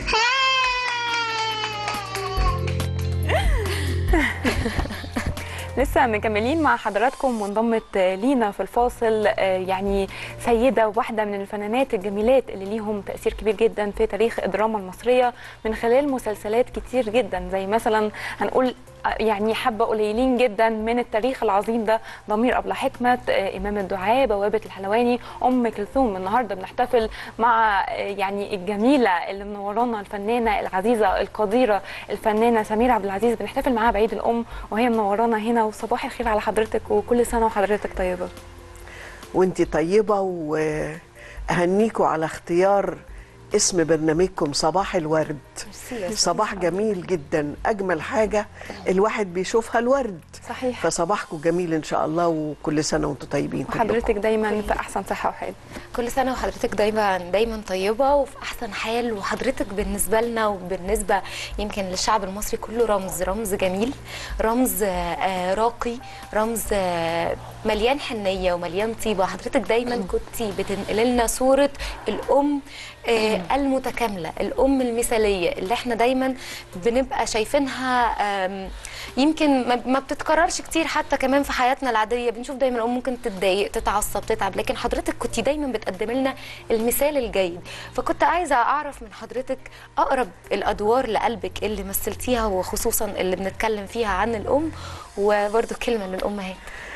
لسه مكملين مع حضراتكم وانضمت لينا في الفاصل آه، يعني سيده واحده من الفنانات الجميلات اللي ليهم تاثير كبير جدا في تاريخ الدراما المصريه من خلال مسلسلات كتير جدا زي مثلا هنقول آه، يعني حبه قليلين جدا من التاريخ العظيم ده ضمير ابله حكمه آه، امام الدعاء بوابه الحلواني ام كلثوم النهارده بنحتفل مع آه، يعني الجميله اللي منورانا الفنانه العزيزه القديره الفنانه سميره عبد العزيز بنحتفل معاها بعيد الام وهي منورانا هنا وصباح الخير على حضرتك وكل سنه وحضرتك طيبه وانت طيبة وأهنيكوا على اختيار اسم برنامجكم صباح الورد صباح جميل جدا أجمل حاجة الواحد بيشوفها الورد صحيح فصباحكم جميل إن شاء الله وكل سنة وانتم طيبين كلكم. وحضرتك دايما في احسن صحه وحال كل سنة وحضرتك دايما دايما طيبة وفي أحسن حال وحضرتك بالنسبة لنا وبالنسبة يمكن للشعب المصري كله رمز رمز جميل رمز آه، راقي رمز آه، مليان حنية ومليان طيبة حضرتك دايما كنتي بتنقل لنا صورة الأم آه، المتكاملة الأم المثالية اللي احنا دايما بنبقى شايفينها آم، يمكن ما- ما بتتكررش كتير حتى كمان في حياتنا العادية بنشوف دايما الأم ممكن تتضايق تتعصب تتعب لكن حضرتك كنت دايما بتقدم لنا المثال الجيد فكنت عايزة أعرف من حضرتك أقرب الأدوار لقلبك اللي مثلتيها وخصوصا اللي بنتكلم فيها عن الأم وبرده كلمة للأمهات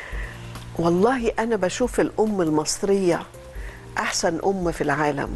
والله أنا بشوف الأم المصرية أحسن أم في العالم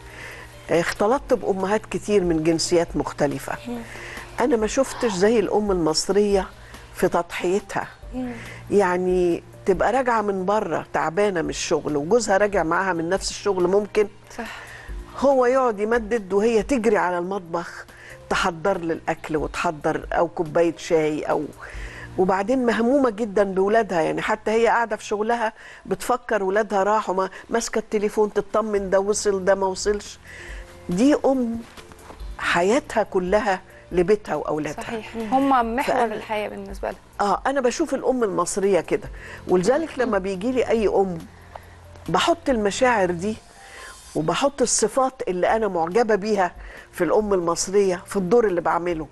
اختلطت بأمهات كتير من جنسيات مختلفة أنا ما شفتش زي الأم المصرية في تضحيتها يعني تبقى راجعة من بره تعبانة من الشغل وجوزها راجع معاها من نفس الشغل ممكن صح هو يقعد يمدد وهي تجري على المطبخ تحضر للاكل وتحضر او كوبايه شاي او وبعدين مهمومه جدا بولادها يعني حتى هي قاعده في شغلها بتفكر ولادها راحوا ما- ماسكه التليفون تطمن ده وصل ده ما وصلش دي ام حياتها كلها لبيتها واولادها صحيح هم محور فأنا- الحياه بالنسبه لها اه انا بشوف الام المصريه كده ولذلك لما بيجي لي اي ام بحط المشاعر دي وبحط الصفات اللي انا معجبه بيها في الام المصريه في الدور اللي بعمله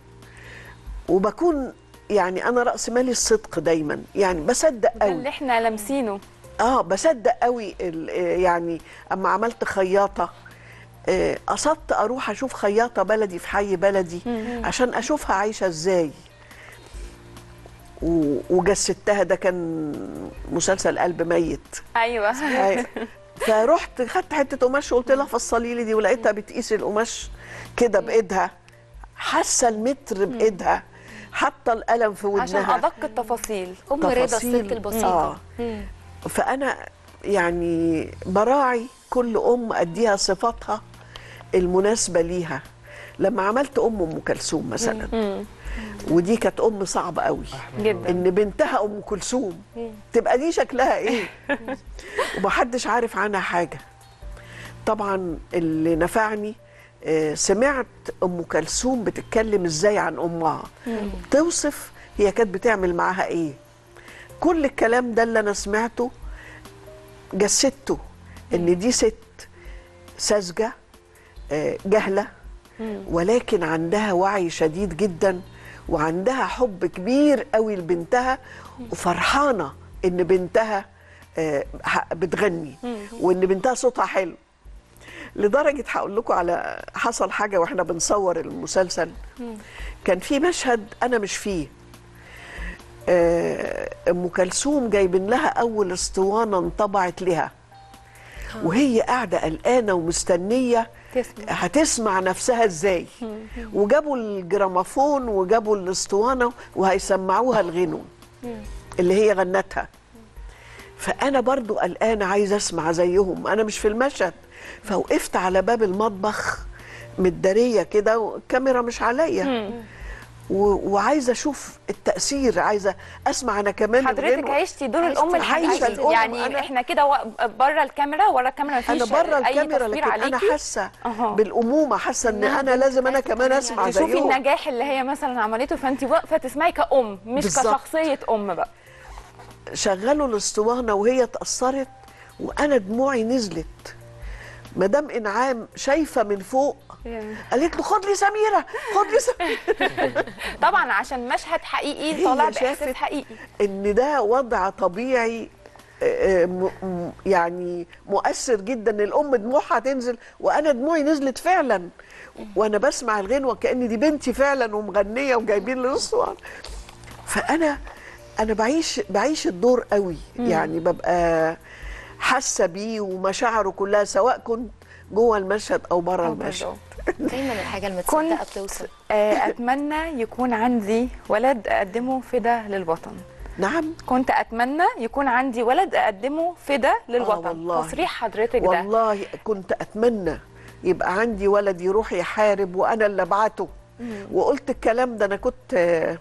وبكون يعني انا راس مالي الصدق دايما يعني بصدق ده قوي اللي احنا لامسينه اه بصدق قوي ال- آه، يعني اما عملت خياطه آه، قصدت اروح اشوف خياطه بلدي في حي بلدي عشان اشوفها عايشه ازاي و- وجسدتها ده كان مسلسل قلب ميت ايوه أيوة. فرحت خدت حته قماش وقلت لها فصلي لي دي ولقيتها بتقيس القماش كده بايدها حاسه المتر بايدها حاطه القلم في ودنها عشان ادق التفاصيل أم رضا تفاصيل. الست البسيطة آه. فانا يعني براعي كل ام اديها صفاتها المناسبه ليها لما عملت ام ام كلثوم مثلا ودي كانت ام صعبه قوي جدا ان بنتها ام كلثوم تبقى دي شكلها ايه ومحدش عارف عنها حاجه طبعا اللي نفعني آه، سمعت ام كلثوم بتتكلم ازاي عن امها توصف هي كانت بتعمل معاها ايه كل الكلام ده اللي انا سمعته جسدته ان دي ست ساذجه آه، جهله ولكن عندها وعي شديد جدا وعندها حب كبير قوي لبنتها وفرحانه ان بنتها آه، ح- بتغني وان بنتها صوتها حلو لدرجه هقول لكم على حصل حاجه واحنا بنصور المسلسل كان في مشهد انا مش فيه آه، ام كلثوم جايبين لها اول اسطوانه انطبعت لها وهي قاعده قلقانه ومستنيه تسمع. هتسمع نفسها ازاي وجابوا الجراموفون وجابوا الاسطوانه وهيسمعوها الغنو اللي هي غنتها فانا برضو قلقانه عايزه اسمع زيهم انا مش في المشهد فوقفت على باب المطبخ متداريه كده والكاميرا مش عليا و- وعايزه اشوف التاثير عايزه اسمع انا كمان حضرتك الغنوة. عشتي دور عشت- الام عايشة الحقيقي الأم. يعني أنا- احنا كده و- بره الكاميرا ورا الكاميرا مفيش انا بره اي الكاميرا تصوير لكن انا عليكي حاسه أها. بالامومه حاسه ان إنها انا لازم انا خايفة كمان تعمل اسمع تشوفي زيهم النجاح اللي هي مثلا عملته فانت واقفه تسمعي كأم مش بالظبط. كشخصيه ام بقى شغلوا الاسطوانه وهي اتاثرت وانا دموعي نزلت مدام انعام شايفه من فوق قالت له خد لي سميره خد لي سميره طبعا عشان مشهد حقيقي هي طالع شافت باحساس حقيقي ان ده وضع طبيعي آه، م- م- يعني مؤثر جدا الام دموعها تنزل وانا دموعي نزلت فعلا وانا بسمع الغنوه كان دي بنتي فعلا ومغنيه وجايبين لي الاسطوانه فانا انا بعيش بعيش الدور قوي يعني ببقى حاسه بيه ومشاعره كلها سواء كنت جوه المشهد او بره أو المشهد دايما الحاجه المتصدقه كنت بتوصل آه، اتمنى يكون عندي ولد اقدمه فدا للوطن نعم كنت اتمنى يكون عندي ولد اقدمه فدا للوطن والله. تصريح حضرتك ده والله كنت اتمنى يبقى عندي ولد يروح يحارب وانا اللي ابعته وقلت الكلام ده انا كنت آه،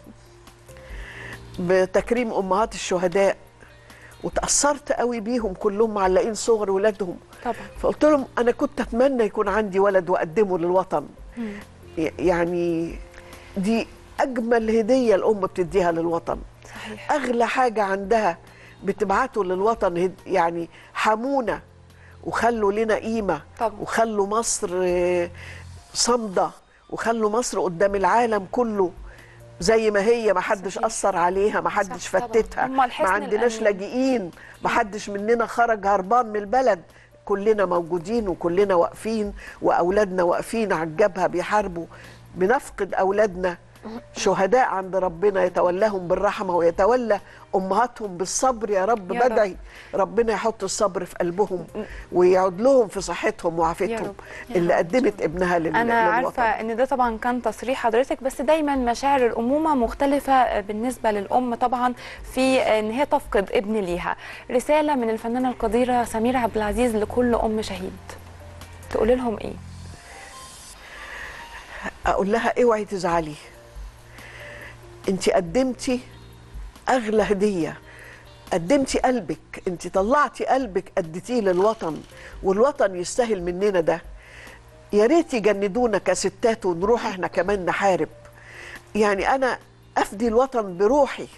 بتكريم امهات الشهداء وتاثرت قوي بيهم كلهم معلقين صور ولادهم طبعا فقلت لهم انا كنت اتمنى يكون عندي ولد واقدمه للوطن ي- يعني دي اجمل هديه الام بتديها للوطن صحيح اغلى حاجه عندها بتبعته للوطن هد- يعني حمونا وخلوا لنا قيمه طبعا. وخلوا مصر آه، صامده وخلوا مصر قدام العالم كله زي ما هي ما حدش اثر عليها ما حدش صح طبعا. فتتها هم الحصن ما عندناش الأمين. لاجئين ما حدش مننا خرج هربان من البلد كلنا موجودين وكلنا واقفين واولادنا واقفين على الجبهه بيحاربوا بنفقد اولادنا شهداء عند ربنا يتولاهم بالرحمه ويتولى امهاتهم بالصبر يا رب يا رب. بدعي ربنا يحط الصبر في قلبهم ويعود لهم في صحتهم يا وعافيتهم رب. اللي قدمت ابنها لل- انا للوطن عارفه ان ده طبعا كان تصريح حضرتك بس دايما مشاعر الامومه مختلفه بالنسبه للام طبعا في ان هي تفقد ابن ليها رساله من الفنانه القديره سميره عبد العزيز لكل ام شهيد تقول لهم ايه اقول لها اوعي تزعلي انت قدمتي اغلى هديه قدمتي قلبك انت طلعتي قلبك اديتيه للوطن والوطن يستاهل مننا ده يا ريت يجندونا كستات ونروح احنا كمان نحارب يعني انا افدي الوطن بروحي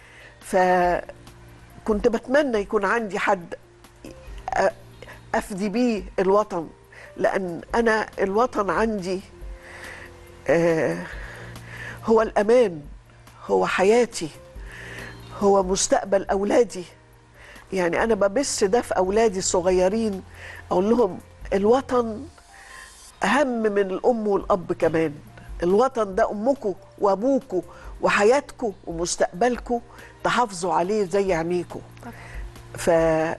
فكنت بتمنى يكون عندي حد أ- افدي بيه الوطن لان انا الوطن عندي آه، هو الامان هو حياتي هو مستقبل اولادي يعني انا ببث ده في اولادي الصغيرين اقول لهم الوطن اهم من الام والاب كمان الوطن ده امكم وابوكم وحياتكم ومستقبلكم تحافظوا عليه زي عينيكم ف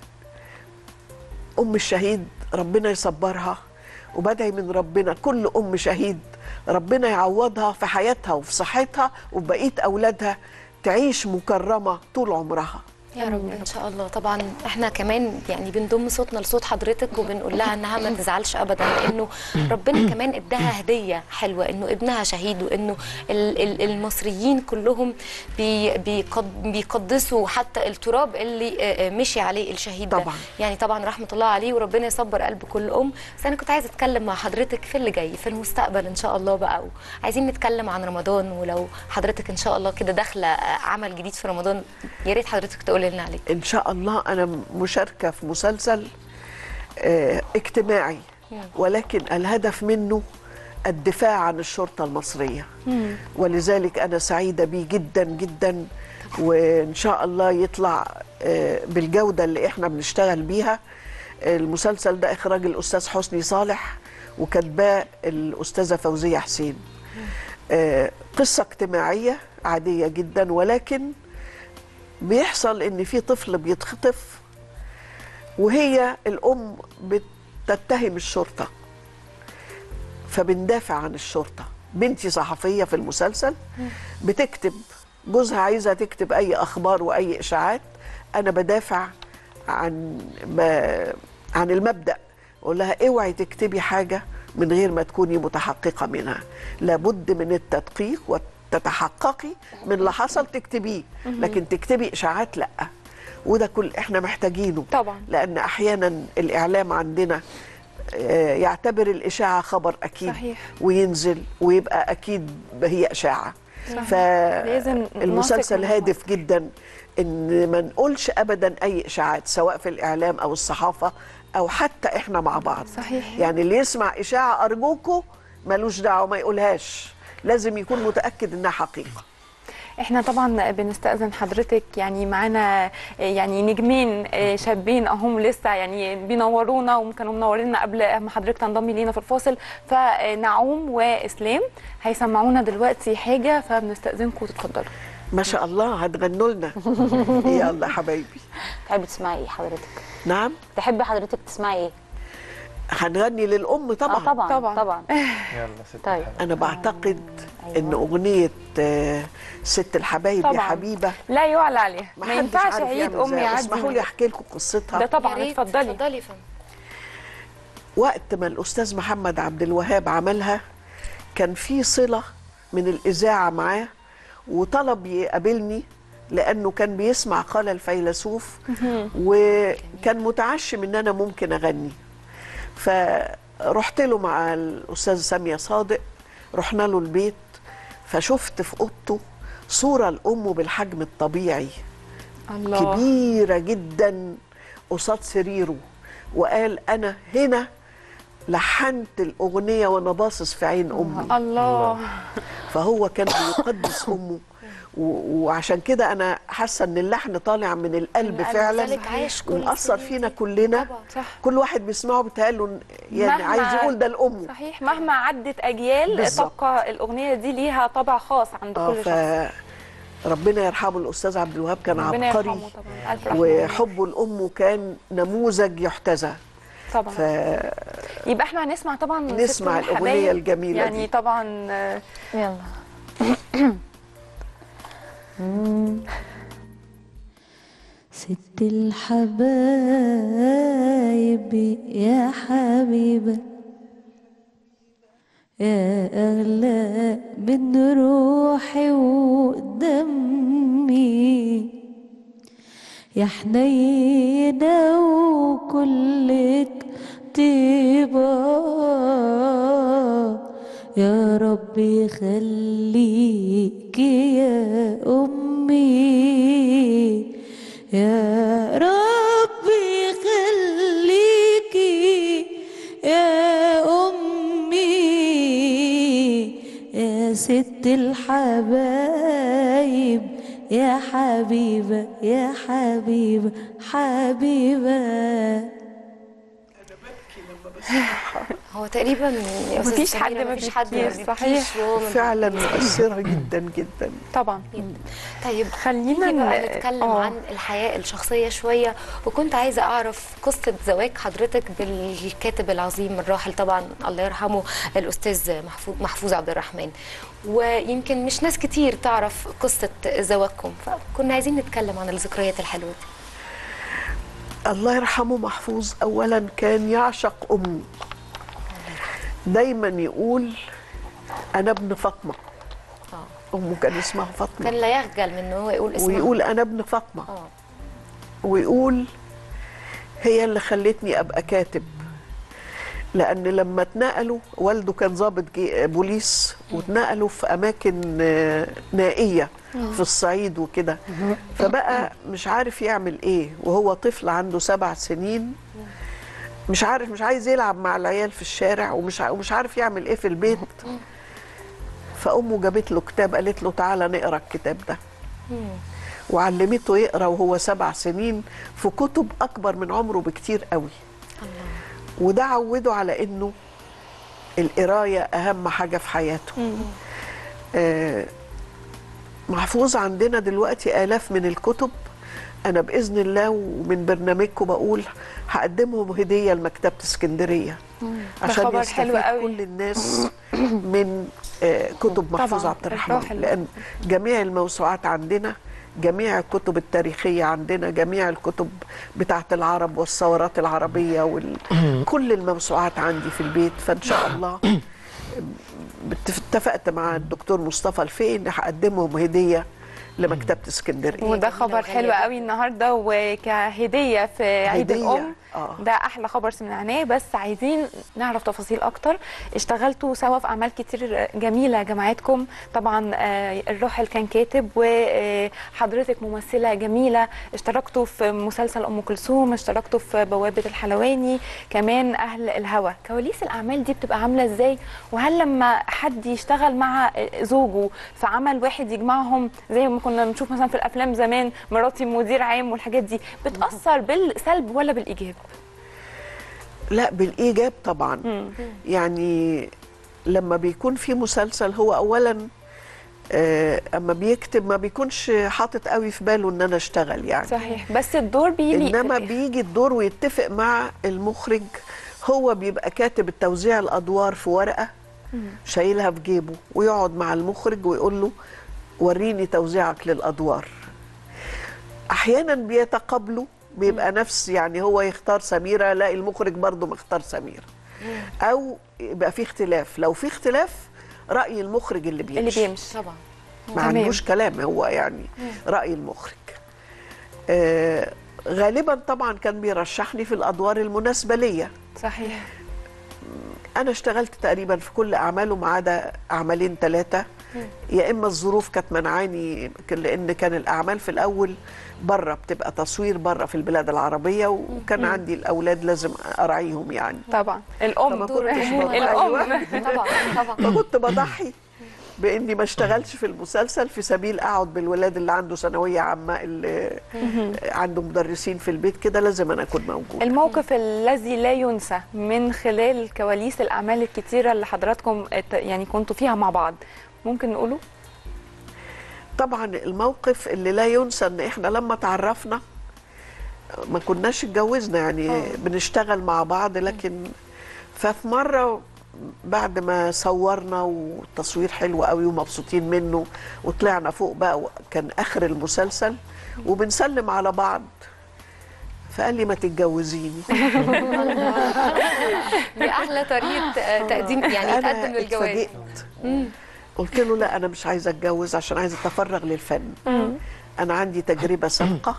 ام الشهيد ربنا يصبرها وبدعي من ربنا كل ام شهيد ربنا يعوضها في حياتها وفي صحتها وبقيه اولادها تعيش مكرمه طول عمرها يا رب ان شاء الله طبعا احنا كمان يعني بنضم صوتنا لصوت حضرتك وبنقول لها انها ما تزعلش ابدا لانه ربنا كمان اداها هديه حلوه انه ابنها شهيد وانه ال- ال- المصريين كلهم بي بيقد- بيقدسوا حتى التراب اللي آه، آه، مشي عليه الشهيد ده طبعاً. يعني طبعا رحمه الله عليه وربنا يصبر قلب كل ام بس انا كنت عايزه اتكلم مع حضرتك في اللي جاي في المستقبل ان شاء الله بقى عايزين نتكلم عن رمضان ولو حضرتك ان شاء الله كده داخله آه، عمل جديد في رمضان يا ريت حضرتك تقولي لنا عليه ان شاء الله انا مشاركه في مسلسل آه، اجتماعي ولكن الهدف منه الدفاع عن الشرطه المصريه ولذلك انا سعيده بيه جدا جدا وان شاء الله يطلع آه، بالجوده اللي احنا بنشتغل بيها المسلسل ده اخراج الاستاذ حسني صالح وكاتباه الاستاذه فوزيه حسين آه، قصه اجتماعيه عاديه جدا ولكن بيحصل ان في طفل بيتخطف وهي الام بتتهم الشرطه فبندافع عن الشرطه بنتي صحفيه في المسلسل بتكتب جوزها عايزه تكتب اي اخبار واي اشاعات انا بدافع عن ما عن المبدا اقول لها اوعي تكتبي حاجه من غير ما تكوني متحققه منها لابد من التدقيق وتتحققي من اللي حصل تكتبيه لكن تكتبي اشاعات لا وده كل احنا محتاجينه طبعا. لان احيانا الاعلام عندنا آه، يعتبر الاشاعه خبر اكيد صحيح. وينزل ويبقى اكيد هي اشاعه صحيح. لازم نثق فالمسلسل من هادف جدا ان ما نقولش ابدا اي اشاعات سواء في الاعلام او الصحافه او حتى احنا مع بعض صحيح. يعني اللي يسمع اشاعه ارجوكوا ملوش دعوه ما يقولهاش لازم يكون متاكد انها حقيقه احنا طبعا بنستأذن حضرتك يعني معانا يعني نجمين شابين اهم لسه يعني بينورونا وكانوا منورينا قبل ما حضرتك تنضمي لينا في الفاصل فنعوم واسلام هيسمعونا دلوقتي حاجه فبنستأذنكم تتفضلوا ما شاء الله هتغنوا لنا يلا حبايبي تحبي تسمعي ايه حضرتك نعم تحبي حضرتك تسمعي ايه هنغني للام طبعا آه طبعا طبعاً. طبعا يلا ست طيب. الحبايب. انا بعتقد ان اغنيه آه، ست الحبايب يا طبعاً. حبيبه لا يعلى عليها ما حدش ينفعش عارف عيد يعمل امي زيها. يعدي اسمحوا لي احكي لكم قصتها ده يا طبعا ريت اتفضلي اتفضلي يا فندم وقت ما الاستاذ محمد عبد الوهاب عملها كان في صله من الاذاعه معاه وطلب يقابلني لانه كان بيسمع قال الفيلسوف وكان متعشم ان انا ممكن اغني فرحت له مع الاستاذ ساميه صادق رحنا له البيت فشفت في اوضته صوره لامه بالحجم الطبيعي الله كبيره جدا قصاد سريره وقال انا هنا لحنت الاغنيه وانا باصص في عين امي الله فهو كان بيقدس امه و- وعشان كده انا حاسه ان اللحن طالع من القلب القلب، فعلا لذلك عايش كل ومأثر السنين فينا دي. كلنا طبعاً. صح كل واحد بيسمعه بيتهيأله يعني مهما- عايز يقول ده لامه صحيح مهما عدت اجيال بالظبط. تبقى الاغنيه دي ليها طابع خاص عند اه كل ف شخص ربنا يرحمه الاستاذ عبد الوهاب كان ربنا عبقري يرحمه طبعا الف رحمه وحبه لامه كان نموذج يحتذى طبعا ف يبقى احنا هنسمع طبعا نسمع ست الأغنية الحبايب. الجميلة يعني دي. طبعا آه، يلا ست الحبايب يا حبيبة يا أغلى من روحي ودمي يا حنينة وكلك طيبة يا رب يخليك يا أمي يا رب يخليكي يا أمي يا ست الحبايب يا حبيبة يا حبيبة حبيبة هو تقريبا يا أستاذة مفيش حد سميرة ما مفيش حد ما بيبكيش، بيبكيش صحيح. وهو من- فعلا مؤثره جدا جدا طبعا طيب خلينا خلينا بقى ن- نتكلم آه. عن الحياة الشخصية شوية وكنت عايزة أعرف قصة زواج حضرتك بالكاتب العظيم الراحل طبعا الله يرحمه الأستاذ محفوظ, محفوظ عبد الرحمن ويمكن مش ناس كتير تعرف قصة زواجكم فكنا عايزين نتكلم عن الذكريات الحلوة دي الله يرحمه محفوظ اولا كان يعشق امه دايما يقول انا ابن فاطمه امه كان اسمها فاطمه كان لا يخجل من إن هو يقول اسمها ويقول انا ابن فاطمه آه. ويقول هي اللي خلتني ابقى كاتب لان لما اتنقلوا والده كان ضابط جي- بوليس واتنقلوا في اماكن آه، نائيه في الصعيد وكده فبقى مش عارف يعمل ايه وهو طفل عنده سبع سنين مش عارف مش عايز يلعب مع العيال في الشارع ومش ع- ومش عارف يعمل ايه في البيت فامه جابت له كتاب قالت له تعالى نقرا الكتاب ده وعلمته يقرا وهو سبع سنين في كتب اكبر من عمره بكتير قوي وده عوده على انه القرايه اهم حاجه في حياته آه محفوظ عندنا دلوقتي الاف من الكتب انا باذن الله ومن برنامجكم بقول هقدمهم هديه لمكتبه اسكندريه عشان خبر يستفيد حلو قوي. كل الناس من آه كتب محفوظ طبعاً، عبد الرحمن الراحل. لان جميع الموسوعات عندنا جميع الكتب التاريخية عندنا جميع الكتب بتاعة العرب والثورات العربية وكل الموسوعات عندي في البيت فإن شاء الله بت- اتفقت مع الدكتور مصطفى الفقي إن هقدمهم هدية لمكتبة اسكندرية وده جميلة خبر وغالية حلو جداً. قوي النهارده وكهديه في عيد هدية، الام آه. ده احلى خبر سمعناه بس عايزين نعرف تفاصيل اكتر اشتغلتوا سوا في اعمال كتير جميله جمعتكم طبعا آه، الراحل كان كاتب وحضرتك ممثله جميله اشتركتوا في مسلسل ام كلثوم اشتركتوا في بوابه الحلواني كمان اهل الهوى كواليس الاعمال دي بتبقى عامله ازاي وهل لما حد يشتغل مع زوجه في عمل واحد يجمعهم زي ما كنا بنشوف مثلا في الافلام زمان مراتي مدير عام والحاجات دي بتاثر بالسلب ولا بالايجاب لا بالإيجاب طبعا يعني لما بيكون في مسلسل هو أولا آه، اما بيكتب ما بيكونش حاطط قوي في باله ان انا اشتغل يعني صحيح بس الدور بيليق انما في الآخر. بيجي الدور ويتفق مع المخرج هو بيبقى كاتب التوزيع الادوار في ورقه شايلها في جيبه ويقعد مع المخرج ويقول له وريني توزيعك للادوار احيانا بيتقابلوا بيبقى نفس يعني هو يختار سميره لا المخرج برضه مختار سميره او يبقى في اختلاف لو في اختلاف راي المخرج اللي بيمشي اللي بيمشي طبعا ما تمام. عندوش كلام هو يعني رأي المخرج آه غالبا طبعا كان بيرشحني في الأدوار المناسبة ليا صحيح أنا اشتغلت تقريبا في كل أعماله ما عدا أعمالين ثلاثة يا إما الظروف كانت منعاني ك- لأن كان الأعمال في الأول بره بتبقى تصوير بره في البلاد العربية وكان عندي الأولاد لازم أراعيهم يعني طبعا الام فما دور كنتش بقى- الام أيوة. طبعا طبعا فكنت بضحي باني ما اشتغلش في المسلسل في سبيل اقعد بالولاد اللي عنده ثانويه عامه اللي عنده مدرسين في البيت كده لازم انا اكون موجود الموقف الذي لا ينسى من خلال كواليس الاعمال الكتيره اللي حضراتكم ات- يعني كنتوا فيها مع بعض ممكن نقوله طبعا الموقف اللي لا ينسى ان احنا لما تعرفنا ما كناش اتجوزنا يعني بنشتغل مع بعض لكن ففي مره بعد ما صورنا والتصوير حلو قوي ومبسوطين منه وطلعنا فوق بقى كان اخر المسلسل وبنسلم على بعض فقال لي ما تتجوزيني دي احلى طريقه آه، تقديم يعني انا يتقدم للجواز اتفاجئت قلت له لا انا مش عايزه اتجوز عشان عايزه اتفرغ للفن انا عندي تجربه سابقه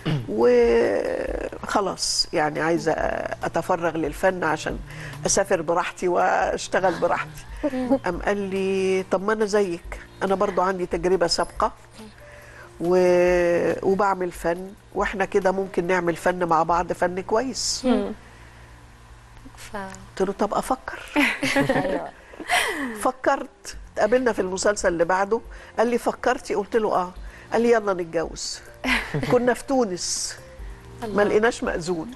وخلاص يعني عايزه اتفرغ للفن عشان اسافر براحتي واشتغل براحتي قام قال لي طب ما انا زيك انا برضو عندي تجربه سابقه و... وبعمل فن واحنا كده ممكن نعمل فن مع بعض فن كويس ف... قلت له طب افكر ايوه فكرت اتقابلنا في المسلسل اللي بعده قال لي فكرتي قلت له اه قال لي يلا نتجوز كنا في تونس ما لقيناش مأذون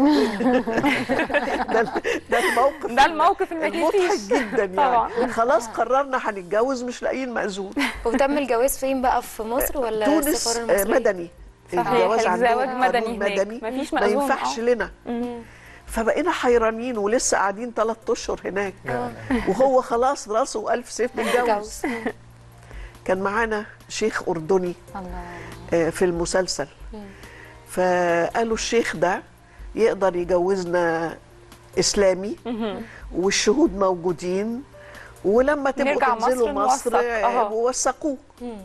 ده ده الموقف ده الموقف اللي ما المضحك ينسيش. جدا يعني طبعا. خلاص قررنا هنتجوز مش لاقيين مأذون وتم الجواز فين بقى في مصر ولا تونس السفاره آه، المصريه مدني صحيح، الجواز عندهم الزواج قانون مدني هناك. مدني مفيش ما مأذون، ينفعش آه. لنا فبقينا حيرانين ولسه قاعدين ثلاث اشهر هناك وهو خلاص راسه والف سيف متجوز كان معانا شيخ اردني الله آه، في المسلسل فقالوا الشيخ ده يقدر يجوزنا اسلامي والشهود موجودين ولما تبقوا نرجع تنزلوا مصر مصر نوثق. آه، أها. وثقوه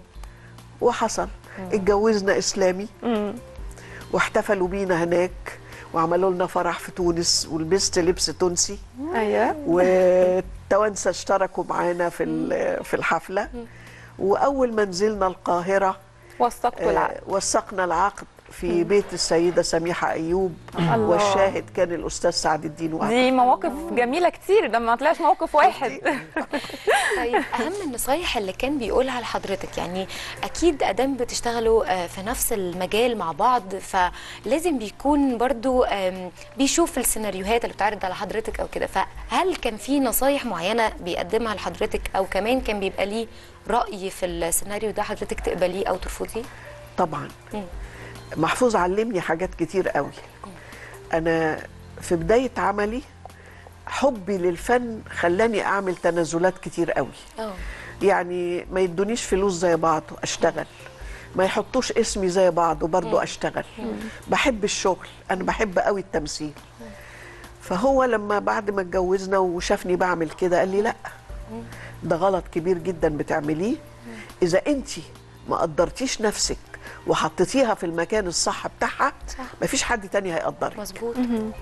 وحصل اتجوزنا اسلامي واحتفلوا بينا هناك وعملوا لنا فرح في تونس ولبست لبس تونسي ايوه والتوانسه اشتركوا معانا في ال- في الحفله واول ما نزلنا القاهره وثقتوا آه، العقد وثقنا العقد في بيت السيده سميحه ايوب الله. والشاهد كان الاستاذ سعد الدين وهب دي مواقف جميله كتير ده ما طلعش موقف واحد طيب اهم النصايح اللي كان بيقولها لحضرتك يعني اكيد ادام بتشتغلوا آه، في نفس المجال مع بعض فلازم بيكون برضو آم، بيشوف السيناريوهات اللي بتعرض على حضرتك او كده فهل كان في نصايح معينه بيقدمها لحضرتك او كمان كان بيبقى ليه راي في السيناريو ده حضرتك تقبليه او ترفضيه طبعا مم. محفوظ علمني حاجات كتير قوي انا في بدايه عملي حبي للفن خلاني اعمل تنازلات كتير قوي اه يعني ما يدونيش فلوس زي بعض اشتغل ما يحطوش اسمي زي بعض وبرضه اشتغل بحب الشغل انا بحب قوي التمثيل فهو لما بعد ما اتجوزنا وشافني بعمل كده قال لي لا ده غلط كبير جدا بتعمليه اذا انت ما قدرتيش نفسك وحطيتيها في المكان الصح بتاعها صح. مفيش حد تاني هيقدرك مظبوط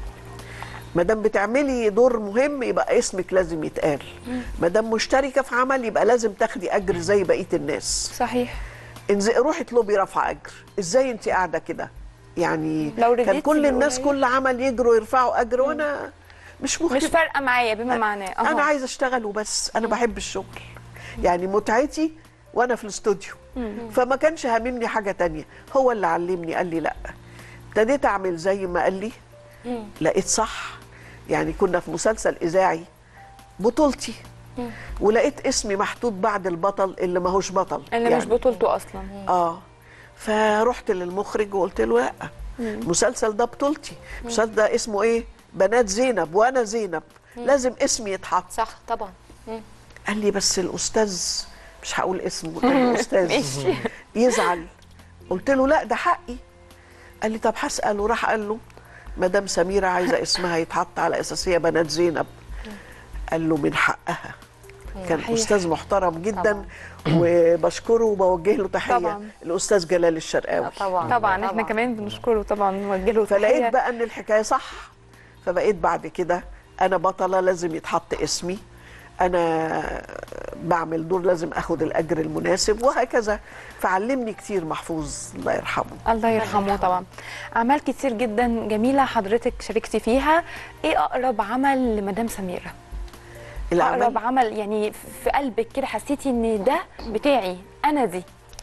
ما دام بتعملي دور مهم يبقى اسمك لازم يتقال ما دام مشتركه في عمل يبقى لازم تاخدي اجر زي بقيه الناس صحيح انزل روحي اطلبي رفع اجر ازاي انت قاعده كده يعني لو كان رديتي كل الناس بالقليل. كل عمل يجروا يرفعوا اجر وانا مش مهم مش فارقه معايا بما معناه أهو. انا عايزه اشتغل وبس انا بحب الشغل يعني متعتي وانا في الاستوديو فما كانش هاممني حاجه تانية هو اللي علمني قال لي لا ابتديت اعمل زي ما قال لي لقيت صح يعني كنا في مسلسل اذاعي بطولتي ولقيت اسمي محطوط بعد البطل اللي ماهوش بطل اللي مش بطولته اصلا اه فرحت للمخرج وقلت له لا المسلسل ده بطولتي المسلسل ده اسمه ايه بنات زينب وانا زينب لازم اسمي يتحط صح طبعا مم. قال لي بس الاستاذ مش هقول اسمه كان الاستاذ يزعل قلت له لا ده حقي قال لي طب هساله راح قال له مدام سميره عايزه اسمها يتحط على اساسيه بنات زينب قال له من حقها كان صحيح. استاذ محترم جدا وبشكره وبوجه له تحيه طبعا. الاستاذ جلال الشرقاوي طبعا طبعا احنا كمان بنشكره طبعا نوجه له فلقيت تحية. بقى ان الحكايه صح فبقيت بعد كده انا بطله لازم يتحط اسمي انا بعمل دور لازم اخد الاجر المناسب وهكذا فعلمني كتير محفوظ الله يرحمه الله يرحمه طبعا اعمال كتير جدا جميله حضرتك شاركتي فيها ايه اقرب عمل لمدام سميره اقرب العمل عمل يعني في قلبك كده حسيتي ان ده بتاعي انا دي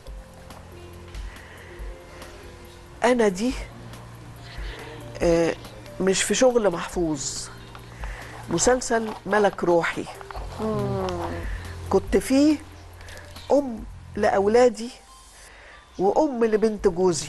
انا دي آه، مش في شغل محفوظ مسلسل ملك روحي كنت فيه ام لاولادي وام لبنت جوزي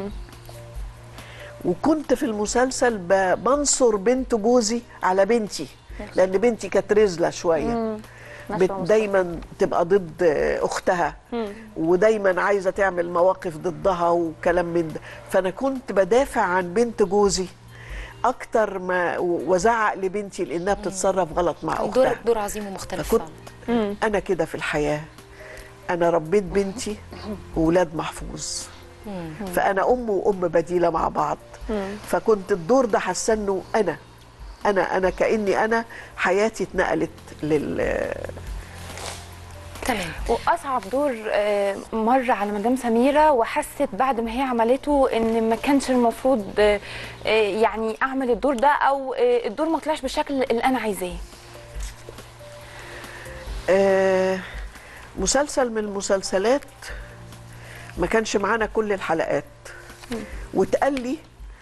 وكنت في المسلسل ب- بنصر بنت جوزي على بنتي لان بنتي كانت رزله شويه بت- دايما تبقى ضد اختها ودايما عايزه تعمل مواقف ضدها وكلام من ده فانا كنت بدافع عن بنت جوزي اكتر ما وزعق لبنتي لانها بتتصرف غلط مع دور اختها دور عظيم ومختلف فكنت انا كده في الحياه انا ربيت بنتي وولاد محفوظ فانا ام وام بديله مع بعض فكنت الدور ده حاسه انه انا انا انا كاني انا حياتي اتنقلت لل تمام واصعب دور آه، مر على مدام سميره وحست بعد ما هي عملته ان ما كانش المفروض آه، آه، يعني اعمل الدور ده او آه، الدور ما طلعش بالشكل اللي انا عايزاه آه، مسلسل من المسلسلات ما كانش معانا كل الحلقات واتقال لي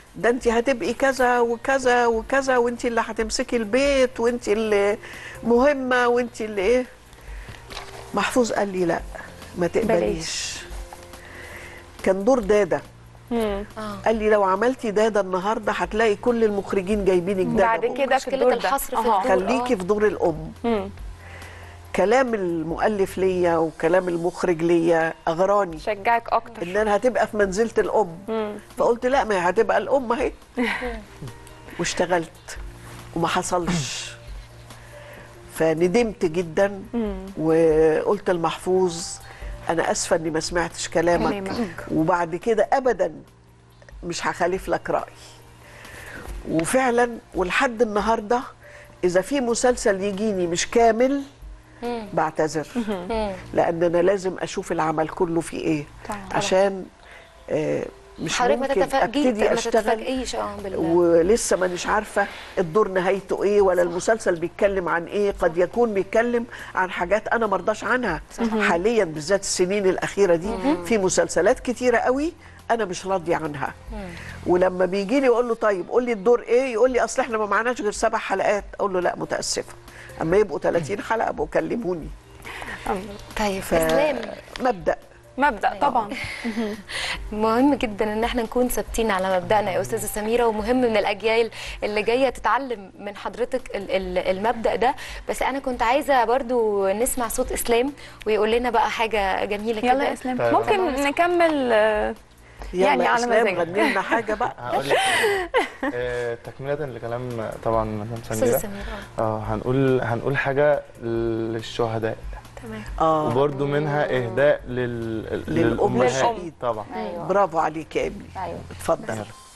ده انت هتبقي كذا وكذا وكذا وانت اللي هتمسكي البيت وانت اللي مهمه وانت اللي ايه محفوظ قال لي لا ما تقبليش كان دور دادا مم. قال لي لو عملتي دادا النهارده هتلاقي كل المخرجين جايبينك دادا بعد بكرة. كده في مشكلة الدور ده الحصر في أها. الدور. خليكي في دور الام مم. كلام المؤلف ليا وكلام المخرج ليا اغراني شجعك اكتر ان انا هتبقى في منزله الام مم. فقلت لا ما هي هتبقى الام اهي واشتغلت وما حصلش فندمت جدا وقلت المحفوظ انا اسفه اني ما سمعتش كلامك, كلامك. وبعد كده ابدا مش هخالف لك راي وفعلا ولحد النهارده اذا في مسلسل يجيني مش كامل بعتذر لان انا لازم اشوف العمل كله فيه ايه طبعاً. عشان آه، مش حضرتك ما ممكن تتفاجئيش ابتدي ما اشتغل تتفاجئيش اه بال ولسه مانيش عارفه الدور نهايته ايه ولا المسلسل بيتكلم عن ايه قد يكون بيتكلم عن حاجات انا مرضاش عنها حاليا بالذات السنين الاخيره دي في مسلسلات كتيره قوي انا مش راضيه عنها ولما بيجي لي اقول له طيب قول لي الدور ايه يقول لي اصل احنا ما معناش غير سبع حلقات اقول له لا متاسفه اما يبقوا 30 حلقه ابقوا كلموني طيب اسلام فمبدا مبدا طبعا مهم جدا ان احنا نكون ثابتين على مبدأنا يا استاذه سميره ومهم من الاجيال اللي جايه تتعلم من حضرتك ال- ال- المبدأ ده بس انا كنت عايزه برضو نسمع صوت اسلام ويقول لنا بقى حاجه جميله كده يلا يا اسلام طيب. ممكن نكمل آه، يلا يعني يا على اسلام مزاجك. غني لنا حاجه بقى هقول لك آه، تكملة لكلام طبعا مدام استاذه سميرة سميره اه هنقول هنقول حاجة للشهداء تمام اه وبرده منها اهداء لل... للأم للامهات الشهيد. طبعا ايوه برافو عليك يا ابني ايوه اتفضل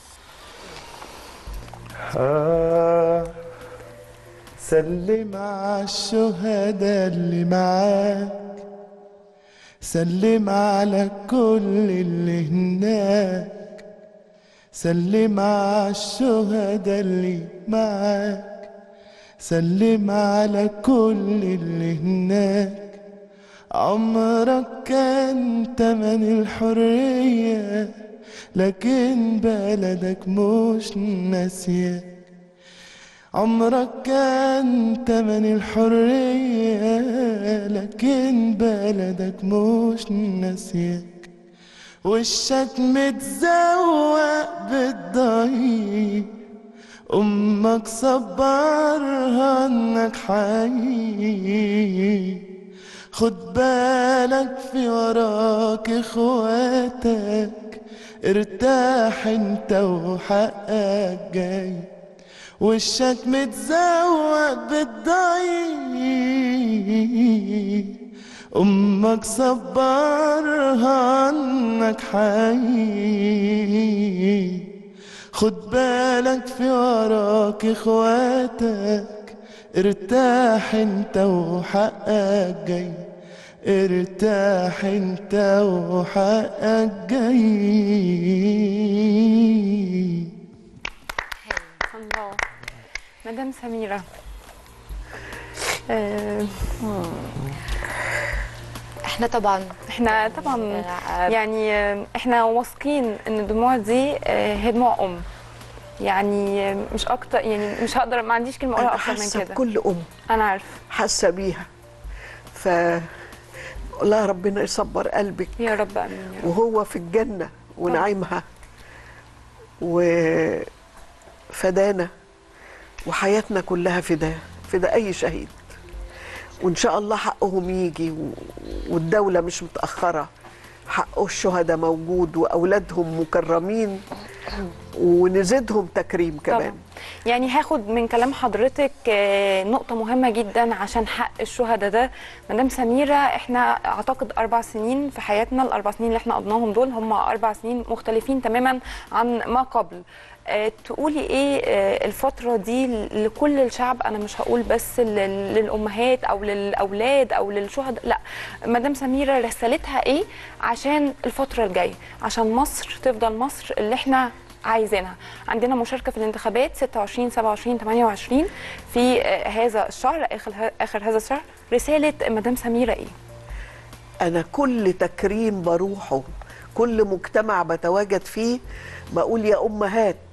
آه سلم على الشهداء اللي معاك سلم على كل اللي هناك سلم على الشهداء اللي معاك سلم على كل اللي هناك عمرك كان تمن الحرية لكن بلدك مش ناسياك عمرك كان تمن الحرية لكن بلدك مش ناسياك وشك متزوق بالضي أمك صبرها إنك حي خد بالك في وراك اخواتك ارتاح انت وحقك جاي وشك متزوق بالضي امك صبرها انك حي خد بالك في وراك اخواتك ارتاح انت وحقك جاي ارتاح انت وحقك جاي الله مدام سميرة آه، احنا طبعا احنا طبعا آه، يعني آه، احنا واثقين ان الدموع دي آه، هي دموع ام يعني آه، مش اكتر يعني مش هقدر ما عنديش كلمه اقولها انا اكتر من حاسه كده بكل ام انا عارفه حاسه بيها ف الله ربنا يصبر قلبك يا رب امين يا رب. وهو في الجنه ونعيمها وفدانا وحياتنا كلها فداه فدا اي شهيد وان شاء الله حقهم يجي و- والدوله مش متاخره حقه الشهداء موجود واولادهم مكرمين ونزيدهم تكريم كمان طبعا يعني هاخد من كلام حضرتك آه، نقطة مهمة جدا عشان حق الشهداء ده مدام سميرة احنا اعتقد اربع سنين في حياتنا الاربع سنين اللي احنا قضناهم دول هم اربع سنين مختلفين تماما عن ما قبل آه، تقولي ايه آه، الفترة دي لكل الشعب انا مش هقول بس لل- للامهات او للاولاد او للشهداء لا مدام سميرة رسالتها ايه عشان الفترة الجاية عشان مصر تفضل مصر اللي احنا عايزينها عندنا مشاركه في الانتخابات 26 27 28 في آه، هذا الشهر اخر اخر هذا الشهر رساله مدام سميره ايه انا كل تكريم بروحه كل مجتمع بتواجد فيه بقول يا امهات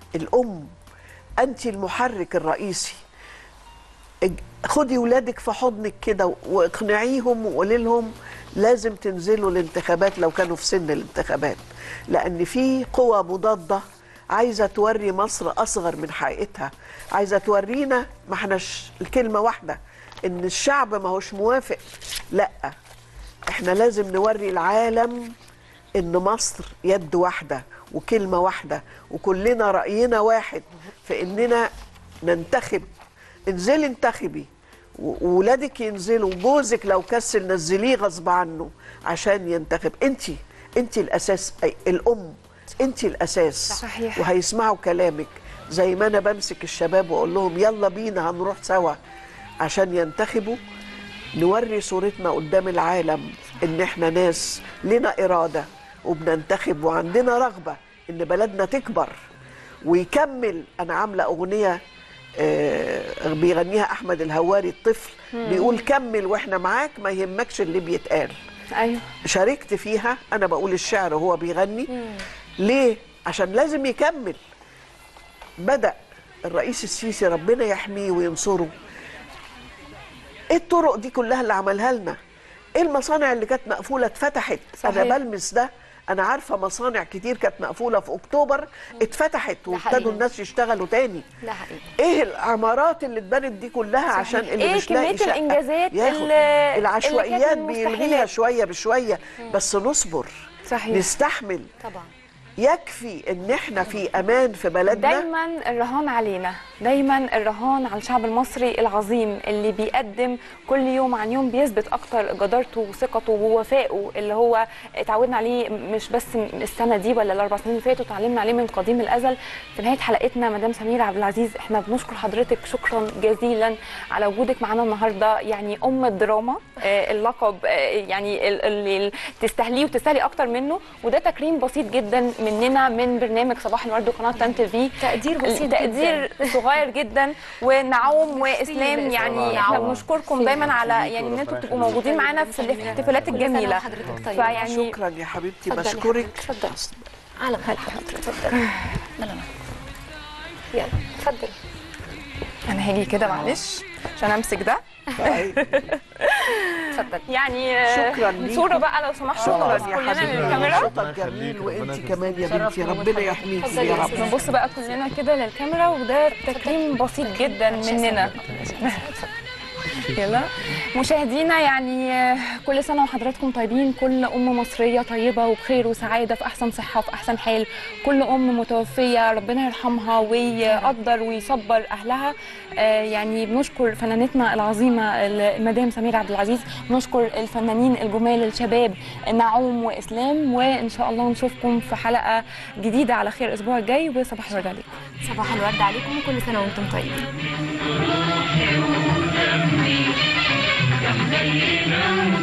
الام انت المحرك الرئيسي اج- خدي ولادك في حضنك كده واقنعيهم وقولي لهم لازم تنزلوا الانتخابات لو كانوا في سن الانتخابات لان في قوى مضاده عايزه توري مصر اصغر من حقيقتها عايزه تورينا ما احناش الكلمه واحده ان الشعب ما هوش موافق لا احنا لازم نوري العالم ان مصر يد واحده وكلمه واحده وكلنا راينا واحد في اننا ننتخب انزلي انتخبي و- وولادك ينزلوا جوزك لو كسل نزليه غصب عنه عشان ينتخب انت انت الاساس أي الام انت الاساس صحيح. وهيسمعوا كلامك زي ما انا بمسك الشباب واقول لهم يلا بينا هنروح سوا عشان ينتخبوا نوري صورتنا قدام العالم ان احنا ناس لنا اراده وبننتخب وعندنا رغبه ان بلدنا تكبر ويكمل انا عامله اغنيه آه، بيغنيها احمد الهواري الطفل بيقول كمل واحنا معاك ما يهمكش اللي بيتقال ايوه شاركت فيها انا بقول الشعر وهو بيغني ليه عشان لازم يكمل بدا الرئيس السيسي ربنا يحميه وينصره ايه الطرق دي كلها اللي عملها لنا ايه المصانع اللي كانت مقفوله اتفتحت صحيح. انا بلمس ده انا عارفه مصانع كتير كانت مقفوله في اكتوبر اتفتحت وابتدوا حقيقي. الناس يشتغلوا تاني ده حقيقي ايه العمارات اللي اتبنت دي كلها عشان اللي إيه مش لاقي كمية شقة الإنجازات ياخد. اللي- اللي العشوائيات كانت من بيلغيها المستحيلات. شويه بشويه بس نصبر صحيح نستحمل طبعا يكفي ان احنا في امان في بلدنا دايما الرهان علينا دايما الرهان على الشعب المصري العظيم اللي بيقدم كل يوم عن يوم بيثبت اكتر جدارته وثقته ووفائه اللي هو اتعودنا عليه مش بس السنه دي ولا الاربع سنين اللي فاتوا اتعلمنا عليه من قديم الازل في نهايه حلقتنا مدام سميره عبد العزيز احنا بنشكر حضرتك شكرا جزيلا على وجودك معانا النهارده يعني ام الدراما آه، اللقب آه، يعني ال- ال- ال- تستاهليه وتستاهلي اكتر منه وده تكريم بسيط جدا مننا من برنامج صباح الورد وقناه تان تي في تقدير بسيط تقدير صغير جدا ونعوم واسلام ميرسي يعني احنا نعوم. بنشكركم دايما على يعني ان انتوا تبقوا موجودين معانا في الاحتفالات الجميله حضرتك طيب فيعني شكرا يا حبيبتي اتفضلي بشكرك اتفضل على مهل حضرتك اتفضل لا لا لا يلا اتفضل انا هاجي كده معلش عشان امسك ده اتفضل يعني آه، شكراً ليكم. صوره بقى لو سمحتوا شكرا نبص يا كلنا حبيبتي للكاميرا صوتك جميل وانت كمان يا بنتي ربنا يحميكي اتفضلي يا يا رب أستاذة. نبص بقى كلنا كده للكاميرا وده تكريم بسيط جدا مننا يلا مشاهدينا يعني آه، كل سنه وحضراتكم طيبين كل ام مصريه طيبه وبخير وسعاده في احسن صحه وفي احسن حال كل ام متوفيه ربنا يرحمها ويقدر ويصبر اهلها آه، يعني بنشكر فنانتنا العظيمه المدام سميره عبد العزيز بنشكر الفنانين الجمال الشباب نعوم واسلام وان شاء الله نشوفكم في حلقه جديده على خير الاسبوع الجاي وصباح الورد عليكم صباح الورد عليكم وكل سنه وانتم طيبين